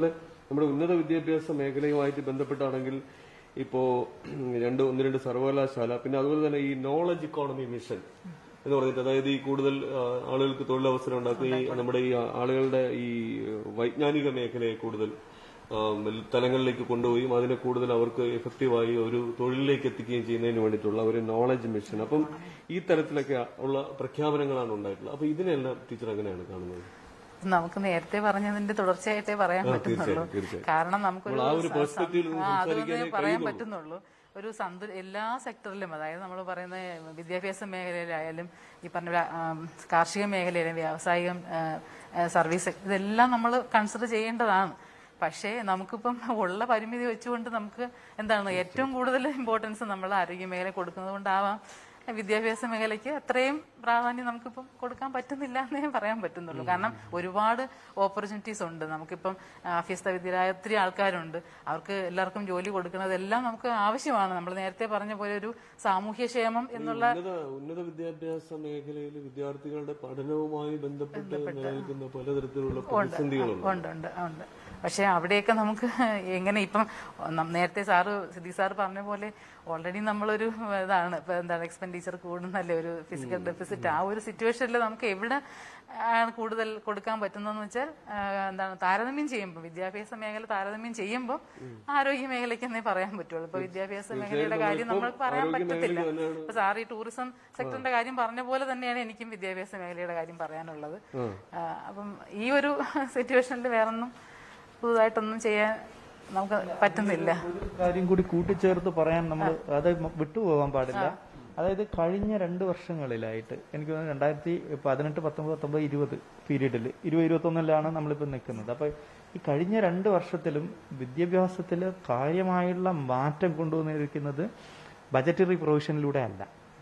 A: നമ്മുടെ ഉന്നത വിദ്യാഭ്യാസ മേഖലയുമായിട്ട് ബന്ധപ്പെട്ടാണെങ്കിൽ ഇപ്പോ ഉം, രണ്ട് ഒന്ന് രണ്ട് സർവകലാശാല പിന്നെ അതുപോലെ തന്നെ ഈ നോളജ് ഇക്കോണമി മിഷൻ എന്ന് പറഞ്ഞിട്ട് അതായത് ഈ കൂടുതൽ ആ, ആളുകൾക്ക് തൊഴിലവസരം ഉണ്ടാക്കുക ഈ നമ്മുടെ ഈ ആളുകളുടെ ഈ വൈജ്ഞാനിക മേഖലയെ കൂടുതൽ ആ, തലങ്ങളിലേക്ക് കൊണ്ടുപോയി അതിനെ കൂടുതൽ അവർക്ക് എഫക്റ്റീവായി ഒരു തൊഴിലിലേക്ക് എത്തിക്കുകയും ചെയ്യുന്നതിന് വേണ്ടിയിട്ടുള്ള ഒരു നോളജ് മിഷൻ അപ്പം ഈ തരത്തിലൊക്കെ ഉള്ള പ്രഖ്യാപനങ്ങളാണ് ഉണ്ടായിട്ടുള്ളത് അപ്പൊ ഇതിനെല്ലാം ടീച്ചർ എങ്ങനെയാണ് കാണുന്നത്
B: നമുക്ക് നേരത്തെ പറഞ്ഞതിന്റെ തുടർച്ചയായിട്ടേ പറയാൻ പറ്റുന്നുള്ളൂ
A: തീർച്ചയായും, തീർച്ചയായും.
B: കാരണം നമുക്കൊരു
A: നമ്മൾ ആ ഒരു
B: സ-
A: perspective ൽ നിന്ന്
B: ആ, അത്
A: സംസാരിക്കാനേ
B: തന്നെ പറയാൻ
A: കഴിയുന്നുള്ളൂ.
B: പറ്റുന്നുള്ളൂ ഒരു സന്തു എല്ലാ സെക്ടറിലും അതായത് നമ്മൾ പറയുന്ന വിദ്യാഭ്യാസ മേഖലയിലായാലും ഈ പറഞ്ഞ പോലെ, ആം, കാർഷിക മേഖലയിലും വ്യാവസായികം ആ, ആ, സർവീസ് ഇതെല്ലാം നമ്മൾ കൺസിഡർ ചെയ്യേണ്ടതാണ് പക്ഷേ നമുക്കിപ്പം ഉള്ള പരിമിതി വെച്ചുകൊണ്ട് നമുക്ക് എന്താണ് ഏറ്റവും കൂടുതൽ ഇമ്പോർട്ടൻസ് നമ്മൾ ആരോഗ്യ മേഖല കൊടുക്കുന്നത് കൊണ്ടാവാം വിദ്യാഭ്യാസ മേഖലയ്ക്ക് അത്രയും പ്രാധാന്യം നമുക്കിപ്പം കൊടുക്കാൻ പറ്റുന്നില്ല എന്നേ പറയാൻ പറ്റുന്നുള്ളൂ കാരണം ഒരുപാട് ഓപ്പർച്യൂണിറ്റീസ് ഉണ്ട് നമുക്കിപ്പം അഭ്യസ്ത വിദ്യരായ ഒത്തിരി ആൾക്കാരുണ്ട് അവർക്ക് എല്ലാവർക്കും ജോലി കൊടുക്കുന്നതെല്ലാം നമുക്ക് ആവശ്യമാണ് നമ്മൾ നേരത്തെ പറഞ്ഞ പോലെ ഒരു സാമൂഹ്യക്ഷേമം എന്നുള്ള
A: ഉന്നത ഉന്നത വിദ്യാഭ്യാസ മേഖലയിൽ വിദ്യാർത്ഥികളുടെ പഠനവുമായി ബന്ധപ്പെട്ട് നിലനിൽക്കുന്ന പലതരത്തിലുള്ള പ്രതിസന്ധികളുണ്ട്
B: ഉണ്ട് ഉണ്ട് ഉണ്ട് പക്ഷെ അവിടെയൊക്കെ നമുക്ക് എങ്ങനെ ഇപ്പം നം- നേരത്തെ സാറ് സിദ്ദീഖ് സാറ് പറഞ്ഞ പോലെ ഓൾറെഡി നമ്മളൊരു ഇതാണ് ഇപ്പൊ എന്താണ് എക്സ്പെൻഡിച്ചർ കൂടുന്നല്ലേ ഒരു ഫിസിക്കൽ ഡെഫിസിറ്റ് ആ ഒരു സിറ്റുവേഷനിൽ നമുക്ക് എവിടെ ആണ് കൂടുതൽ കൊടുക്കാൻ പറ്റുന്നതെന്ന് വെച്ചാൽ ആ, എന്താണ് താരതമ്യം ചെയ്യുമ്പോൾ വിദ്യാഭ്യാസ മേഖല താരതമ്യം ചെയ്യുമ്പോൾ ആരോഗ്യ മേഖലയ്ക്ക് എന്നേ പറയാൻ പറ്റുള്ളൂ ഇപ്പൊ വിദ്യാഭ്യാസ മേഖലയുടെ കാര്യം നമ്മൾ പറയാൻ
A: ആരോഗ്യ
B: പറ്റത്തില്ല
A: മേഖല തന്നെയാണ്
B: ഇപ്പൊ സാർ ഈ ടൂറിസം സെക്ടറിന്റെ കാര്യം പറഞ്ഞ പോലെ തന്നെയാണ് എനിക്കും വിദ്യാഭ്യാസ മേഖലയുടെ കാര്യം പറയാനുള്ളത് ആ, അപ്പം ഈ ഒരു സിറ്റുവേഷനിൽ വേറൊന്നും പുതുതായിട്ടൊന്നും ചെയ്യാൻ നമുക്ക് പറ്റുന്നില്ല
C: ഒരു കാര്യം കൂടി കൂട്ടിച്ചേർത്ത് പറയാൻ നമ്മൾ അത് വിട്ടുപോകാൻ പാടില്ല അതായത് കഴിഞ്ഞ രണ്ട് വർഷങ്ങളിലായിട്ട് എനിക്ക് തോന്നുന്നു രണ്ടായിരത്തി പതിനെട്ട് പത്തൊമ്പത് പത്തൊമ്പത് ഇരുപത് പീരീഡിൽ ഇരുപത് ഇരുപത്തൊന്നിലാണ് നമ്മളിപ്പോൾ നിൽക്കുന്നത് അപ്പൊ ഈ കഴിഞ്ഞ രണ്ട് വർഷത്തിലും വിദ്യാഭ്യാസത്തിൽ കാര്യമായുള്ള മാറ്റം കൊണ്ടുവന്നിരിക്കുന്നത് ബജറ്ററി പ്രൊവിഷനിലൂടെ അല്ല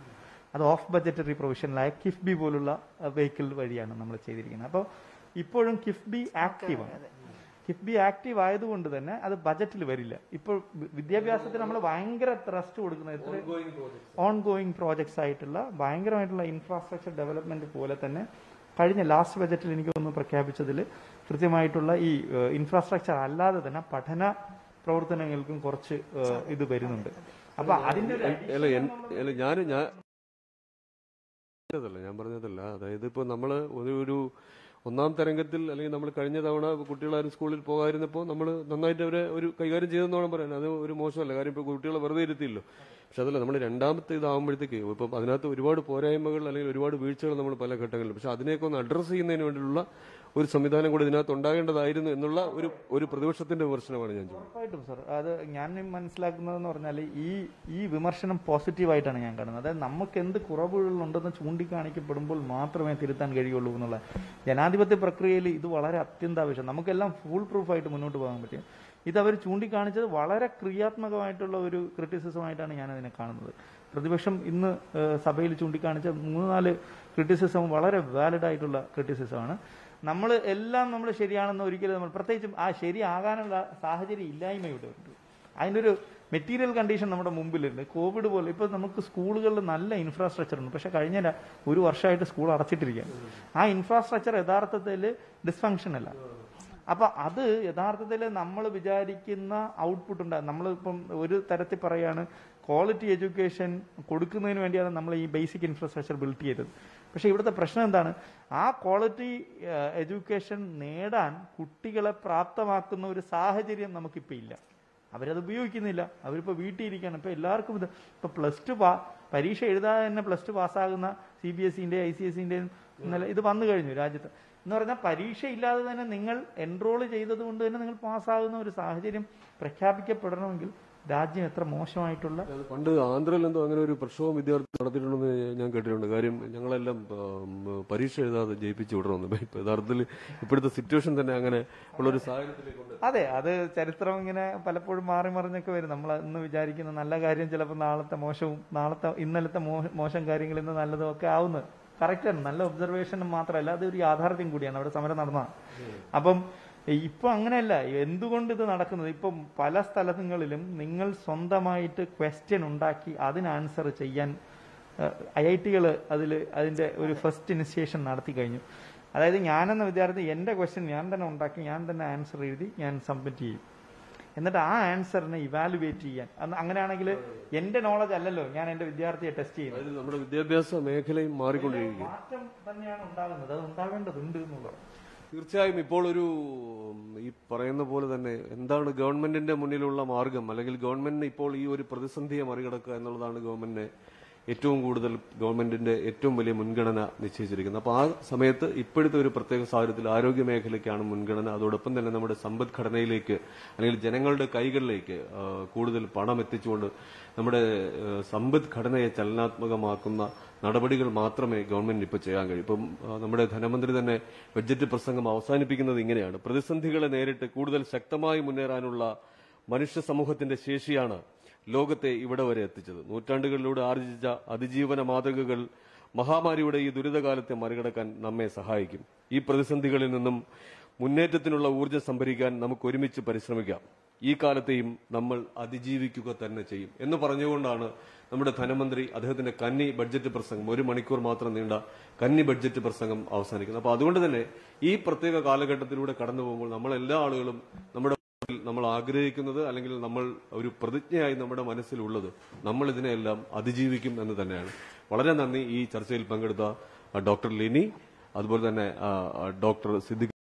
C: അത് ഓഫ് ബജറ്ററി പ്രൊവിഷനിലായ കിഫ്ബി പോലുള്ള വെഹിക്കിൾ വഴിയാണ് നമ്മൾ ചെയ്തിരിക്കുന്നത് അപ്പോൾ ഇപ്പോഴും കിഫ്ബി ആക്റ്റീവാണ് കിഫ്ബി ആക്റ്റീവ് ആയതുകൊണ്ട് തന്നെ അത് ബജറ്റിൽ വരില്ല ഇപ്പോൾ വി- വിദ്യാഭ്യാസത്തിന് നമ്മൾ ഭയങ്കര ത്രസ്റ്റ് കൊടുക്കുന്നത് എത്ര ഓൺ ഗോയിങ് പ്രോജക്ട്സ് ആയിട്ടുള്ള ഭയങ്കരമായിട്ടുള്ള ഇൻഫ്രാസ്ട്രക്ചർ ഡെവലപ്മെന്റ് പോലെ തന്നെ കഴിഞ്ഞ ലാസ്റ്റ് ബജറ്റിൽ എനിക്ക് തോന്നുന്നു പ്രഖ്യാപിച്ചതിൽ കൃത്യമായിട്ടുള്ള ഈ ഇൻഫ്രാസ്ട്രക്ചർ അല്ലാതെ തന്നെ പഠന പ്രവർത്തനങ്ങൾക്കും കുറച്ച് ഏഹ്, ഇത് വരുന്നുണ്ട് അപ്പൊ അതിന്റെ ഒരു
A: അല്ല എൻ- അല്ല ഞാൻ ഞാൻ പറഞ്ഞതല്ല ഞാൻ പറഞ്ഞതല്ല അതായത് ഇപ്പൊ നമ്മള് ഒരു ഒരു ഒന്നാം തരംഗത്തിൽ അല്ലെങ്കിൽ നമ്മൾ കഴിഞ്ഞ തവണ കുട്ടികളാരും സ്കൂളിൽ പോകാതിരുന്നപ്പോൾ നമ്മൾ നന്നായിട്ട് അവരെ ഒരു കൈകാര്യം ചെയ്തെന്നോണം പറയാൻ അത് ഒരു മോശമല്ല കാര്യം ഇപ്പോൾ കുട്ടികളെ വെറുതെ ഇരുത്തിയില്ലോ പക്ഷെ അതല്ല നമ്മൾ രണ്ടാമത്തെ ഇതാകുമ്പോഴത്തേക്ക് ഇപ്പം അതിനകത്ത് ഒരുപാട് പോരായ്മകൾ അല്ലെങ്കിൽ ഒരുപാട് വീഴ്ചകൾ നമ്മൾ പല ഘട്ടങ്ങളിലും പക്ഷെ അതിനെയൊക്കെ ഒന്ന് അഡ്രസ്സ് ചെയ്യുന്നതിന് വേണ്ടിയുള്ള ഒരു സംവിധാനം കൂടി ഇതിനകത്ത് ഉണ്ടാകേണ്ടതായിരുന്നു എന്നുള്ള ഒരു ഒരു പ്രതിപക്ഷത്തിന്റെ വിമർശനമാണ് ഞാൻ ചോദിക്കുന്നത്
C: ഉറപ്പായിട്ടും സർ അത് ഞാൻ മനസ്സിലാക്കുന്നതെന്ന് പറഞ്ഞാൽ ഈ ഈ വിമർശനം പോസിറ്റീവായിട്ടാണ് ഞാൻ കാണുന്നത് അതായത് നമുക്ക് എന്ത് കുറവുകളുണ്ടെന്ന് ചൂണ്ടിക്കാണിക്കപ്പെടുമ്പോൾ മാത്രമേ തിരുത്താൻ കഴിയുള്ളൂ എന്നുള്ള ജനാധിപത്യ പ്രക്രിയയിൽ ഇത് വളരെ അത്യന്താവശ്യം നമുക്കെല്ലാം ഫുൾ പ്രൂഫായിട്ട് മുന്നോട്ട് പോകാൻ പറ്റും ഇത് അവർ ചൂണ്ടിക്കാണിച്ചത് വളരെ ക്രിയാത്മകമായിട്ടുള്ള ഒരു ക്രിറ്റിസിസമായിട്ടാണ് ഞാൻ അതിനെ കാണുന്നത് പ്രതിപക്ഷം ഇന്ന് ഏഹ്, സഭയിൽ ചൂണ്ടിക്കാണിച്ച മൂന്ന് നാല് ക്രിറ്റിസിസം വളരെ വാലിഡ് ആയിട്ടുള്ള ക്രിറ്റിസിസമാണ് നമ്മൾ എല്ലാം നമ്മൾ ശരിയാണെന്ന് ഒരിക്കലും നമ്മൾ പ്രത്യേകിച്ചും ആ ശരിയാകാനുള്ള സാഹചര്യം ഇല്ലായ്മ ഇവിടെ ഉണ്ട് അതിൻ്റെ ഒരു മെറ്റീരിയൽ കണ്ടീഷൻ നമ്മുടെ മുമ്പിലുണ്ട് കോവിഡ് പോലെ ഇപ്പോൾ നമുക്ക് സ്കൂളുകളിൽ നല്ല ഇൻഫ്രാസ്ട്രക്ചർ ഉണ്ട് പക്ഷെ കഴിഞ്ഞ ര- ഒരു വർഷമായിട്ട് സ്കൂൾ അടച്ചിട്ടിരിക്കുകയാണ് ആ ഇൻഫ്രാസ്ട്രക്ചർ യഥാർത്ഥത്തിൽ ഡിസ്ഫങ്ഷൻ അല്ല അപ്പൊ അത് യഥാർത്ഥത്തിൽ നമ്മൾ വിചാരിക്കുന്ന ഔട്ട്പുട്ട് ഉണ്ട് നമ്മളിപ്പം ഒരു തരത്തിൽ പറയാണ് ക്വാളിറ്റി എഡ്യൂക്കേഷൻ കൊടുക്കുന്നതിന് വേണ്ടിയാണ് നമ്മൾ ഈ ബേസിക് ഇൻഫ്രാസ്ട്രക്ചർ ബിൽഡ് ചെയ്തത് പക്ഷെ ഇവിടുത്തെ പ്രശ്നം എന്താണ് ആ ക്വാളിറ്റി എഡ്യൂക്കേഷൻ നേടാൻ കുട്ടികളെ പ്രാപ്തമാക്കുന്ന ഒരു സാഹചര്യം നമുക്കിപ്പോൾ ഇല്ല അവരത് ഉപയോഗിക്കുന്നില്ല അവരിപ്പോൾ വീട്ടിൽ ഇരിക്കുകയാണ് ഇപ്പോൾ എല്ലാവർക്കും ഇത് ഇപ്പോൾ പ്ലസ് ടു പാ പരീക്ഷ എഴുതാതെ തന്നെ പ്ലസ് ടു പാസ്സാകുന്ന സി ബി എസ് സിൻ്റെയും ഐ സി എസ് സിൻ്റെയും ഇന്നലെ ഇത് വന്നു കഴിഞ്ഞു രാജ്യത്ത് എന്ന് പറഞ്ഞാൽ പരീക്ഷ ഇല്ലാതെ തന്നെ നിങ്ങൾ എൻറോൾ ചെയ്തത് കൊണ്ട് തന്നെ നിങ്ങൾ പാസ്സാകുന്ന ഒരു സാഹചര്യം പ്രഖ്യാപിക്കപ്പെടണമെങ്കിൽ രാജ്യം എത്ര മോശമായിട്ടുള്ള
A: അത് പണ്ട് ആന്ധ്രയിൽ എന്തോ അങ്ങനെ ഒരു പ്രക്ഷോഭം വിദ്യാർത്ഥി നടത്തിയിട്ടുണ്ടെന്ന് ഞാൻ കേട്ടിട്ടുണ്ട് കാര്യം ഞങ്ങളെല്ലാം ഉം, പരീക്ഷ എഴുതാതെ ജയിപ്പിച്ചു വിടണമെന്ന് ഇപ്പൊ യഥാർത്ഥത്തിൽ ഇപ്പോഴത്തെ സിറ്റുവേഷൻ തന്നെ അങ്ങനെ ഉള്ള ഒരു സാഹചര്യത്തിലേക്ക് കൊണ്ട്
C: അതെ അത് ചരിത്രം ഇങ്ങനെ പലപ്പോഴും മാറി മറിഞ്ഞൊക്കെ വരും നമ്മൾ ഇന്ന് വിചാരിക്കുന്ന നല്ല കാര്യം ചിലപ്പോൾ നാളത്തെ മോശവും നാളത്തെ ഇന്നലത്തെ മോ- മോശം കാര്യങ്ങൾ ഇന്ന് നല്ലതും ഒക്കെ ആവുന്നത് കറക്റ്റാണ് നല്ല ഒബ്സർവേഷൻ മാത്രമല്ല അത് ഒരു യാഥാർത്ഥ്യം കൂടിയാണ് അവിടെ സമരം നടന്നതാണ് അപ്പം ഇപ്പൊ അങ്ങനെയല്ല എന്തുകൊണ്ട് ഇത് നടക്കുന്നത് ഇപ്പം പല സ്ഥലങ്ങളിലും നിങ്ങൾ സ്വന്തമായിട്ട് ക്വസ്റ്റ്യൻ ഉണ്ടാക്കി അതിന് ആൻസർ ചെയ്യാൻ ഐ ഐ ടികൾ അതിൽ അതിന്റെ ഒരു ഫസ്റ്റ് ഇനിഷ്യേഷൻ നടത്തി കഴിഞ്ഞു അതായത് ഞാനെന്ന വിദ്യാർത്ഥി എൻ്റെ ക്വസ്റ്റ്യൻ ഞാൻ തന്നെ ഉണ്ടാക്കി ഞാൻ തന്നെ ആൻസർ എഴുതി ഞാൻ സബ്മിറ്റ് ചെയ്യും എന്നിട്ട് ആ ആൻസറിനെ ഇവാലുവേറ്റ് ചെയ്യാൻ അന്ന് അങ്ങനെയാണെങ്കിൽ എൻ്റെ നോളജ് അല്ലല്ലോ ഞാൻ എൻ്റെ വിദ്യാർത്ഥിയെ ടെസ്റ്റ് ചെയ്യുന്നത്
A: അതായത് നമ്മുടെ വിദ്യാഭ്യാസ മേഖലയും മാറിക്കൊണ്ടിരിക്കുക
C: മാറ്റം തന്നെയാണ് ഉണ്ടാകുന്നത് അത് ഉണ്ടാവേണ്ടതുണ്ട് എന്നുള്ളത്
A: തീർച്ചയായും ഇപ്പോൾ ഒരു ഉം, ഈ പറയുന്ന പോലെ തന്നെ എന്താണ് ഗവൺമെന്റിന്റെ മുന്നിലുള്ള മാർഗം അല്ലെങ്കിൽ ഗവൺമെന്റിന് ഇപ്പോൾ ഈ ഒരു പ്രതിസന്ധിയെ മറികടക്കുക എന്നുള്ളതാണ് ഗവൺമെന്റിനെ ഏറ്റവും കൂടുതൽ ഗവൺമെന്റിന്റെ ഏറ്റവും വലിയ മുൻഗണന നിശ്ചയിച്ചിരിക്കുന്നത് അപ്പോൾ ആ സമയത്ത് ഇപ്പോഴത്തെ ഒരു പ്രത്യേക സാഹചര്യത്തിൽ ആരോഗ്യ മേഖലയ്ക്കാണ് മുൻഗണന അതോടൊപ്പം തന്നെ നമ്മുടെ സമ്പദ്ഘടനയിലേക്ക് അല്ലെങ്കിൽ ജനങ്ങളുടെ കൈകളിലേക്ക് ആ, കൂടുതൽ പണം എത്തിച്ചുകൊണ്ട് നമ്മുടെ ആ, സമ്പദ്ഘടനയെ ചലനാത്മകമാക്കുന്ന നടപടികൾ മാത്രമേ ഗവൺമെന്റിന് ഇപ്പോൾ ചെയ്യാൻ കഴിയൂ ഇപ്പം ആ, നമ്മുടെ ധനമന്ത്രി തന്നെ ബഡ്ജറ്റ് പ്രസംഗം അവസാനിപ്പിക്കുന്നത് ഇങ്ങനെയാണ് പ്രതിസന്ധികളെ നേരിട്ട് കൂടുതൽ ശക്തമായി മുന്നേറാനുള്ള മനുഷ്യ സമൂഹത്തിന്റെ ശേഷിയാണ് ലോകത്തെ ഇവിടെ വരെ എത്തിച്ചത് നൂറ്റാണ്ടുകളിലൂടെ ആർജിച്ച അതിജീവന മാതൃകകൾ മഹാമാരിയുടെ ഈ ദുരിതകാലത്തെ മറികടക്കാൻ നമ്മെ സഹായിക്കും ഈ പ്രതിസന്ധികളിൽ നിന്നും മുന്നേറ്റത്തിനുള്ള ഊർജ്ജം സംഭരിക്കാൻ നമുക്ക് ഒരുമിച്ച് പരിശ്രമിക്കാം ഈ കാലത്തെയും നമ്മൾ അതിജീവിക്കുക തന്നെ ചെയ്യും എന്ന് പറഞ്ഞുകൊണ്ടാണ് നമ്മുടെ ധനമന്ത്രി അദ്ദേഹത്തിന്റെ കന്നി ബഡ്ജറ്റ് പ്രസംഗം ഒരു മണിക്കൂർ മാത്രം നീണ്ട കന്നി ബഡ്ജറ്റ് പ്രസംഗം അവസാനിക്കുന്നത് അപ്പൊ അതുകൊണ്ട് തന്നെ ഈ പ്രത്യേക കാലഘട്ടത്തിലൂടെ കടന്നു പോകുമ്പോൾ നമ്മൾ എല്ലാ ആളുകളും നമ്മുടെ മനസ്സിൽ നമ്മൾ ആഗ്രഹിക്കുന്നത് അല്ലെങ്കിൽ നമ്മൾ ഒരു പ്രതിജ്ഞയായി നമ്മുടെ മനസ്സിലുള്ളത് നമ്മൾ ഇതിനെല്ലാം അതിജീവിക്കും എന്ന് തന്നെയാണ് വളരെ നന്ദി ഈ ചർച്ചയിൽ പങ്കെടുത്ത ആ, ഡോക്ടർ ലിനി അതുപോലെ തന്നെ ആ, ആ, ഡോക്ടർ സിദ്ദിഖ്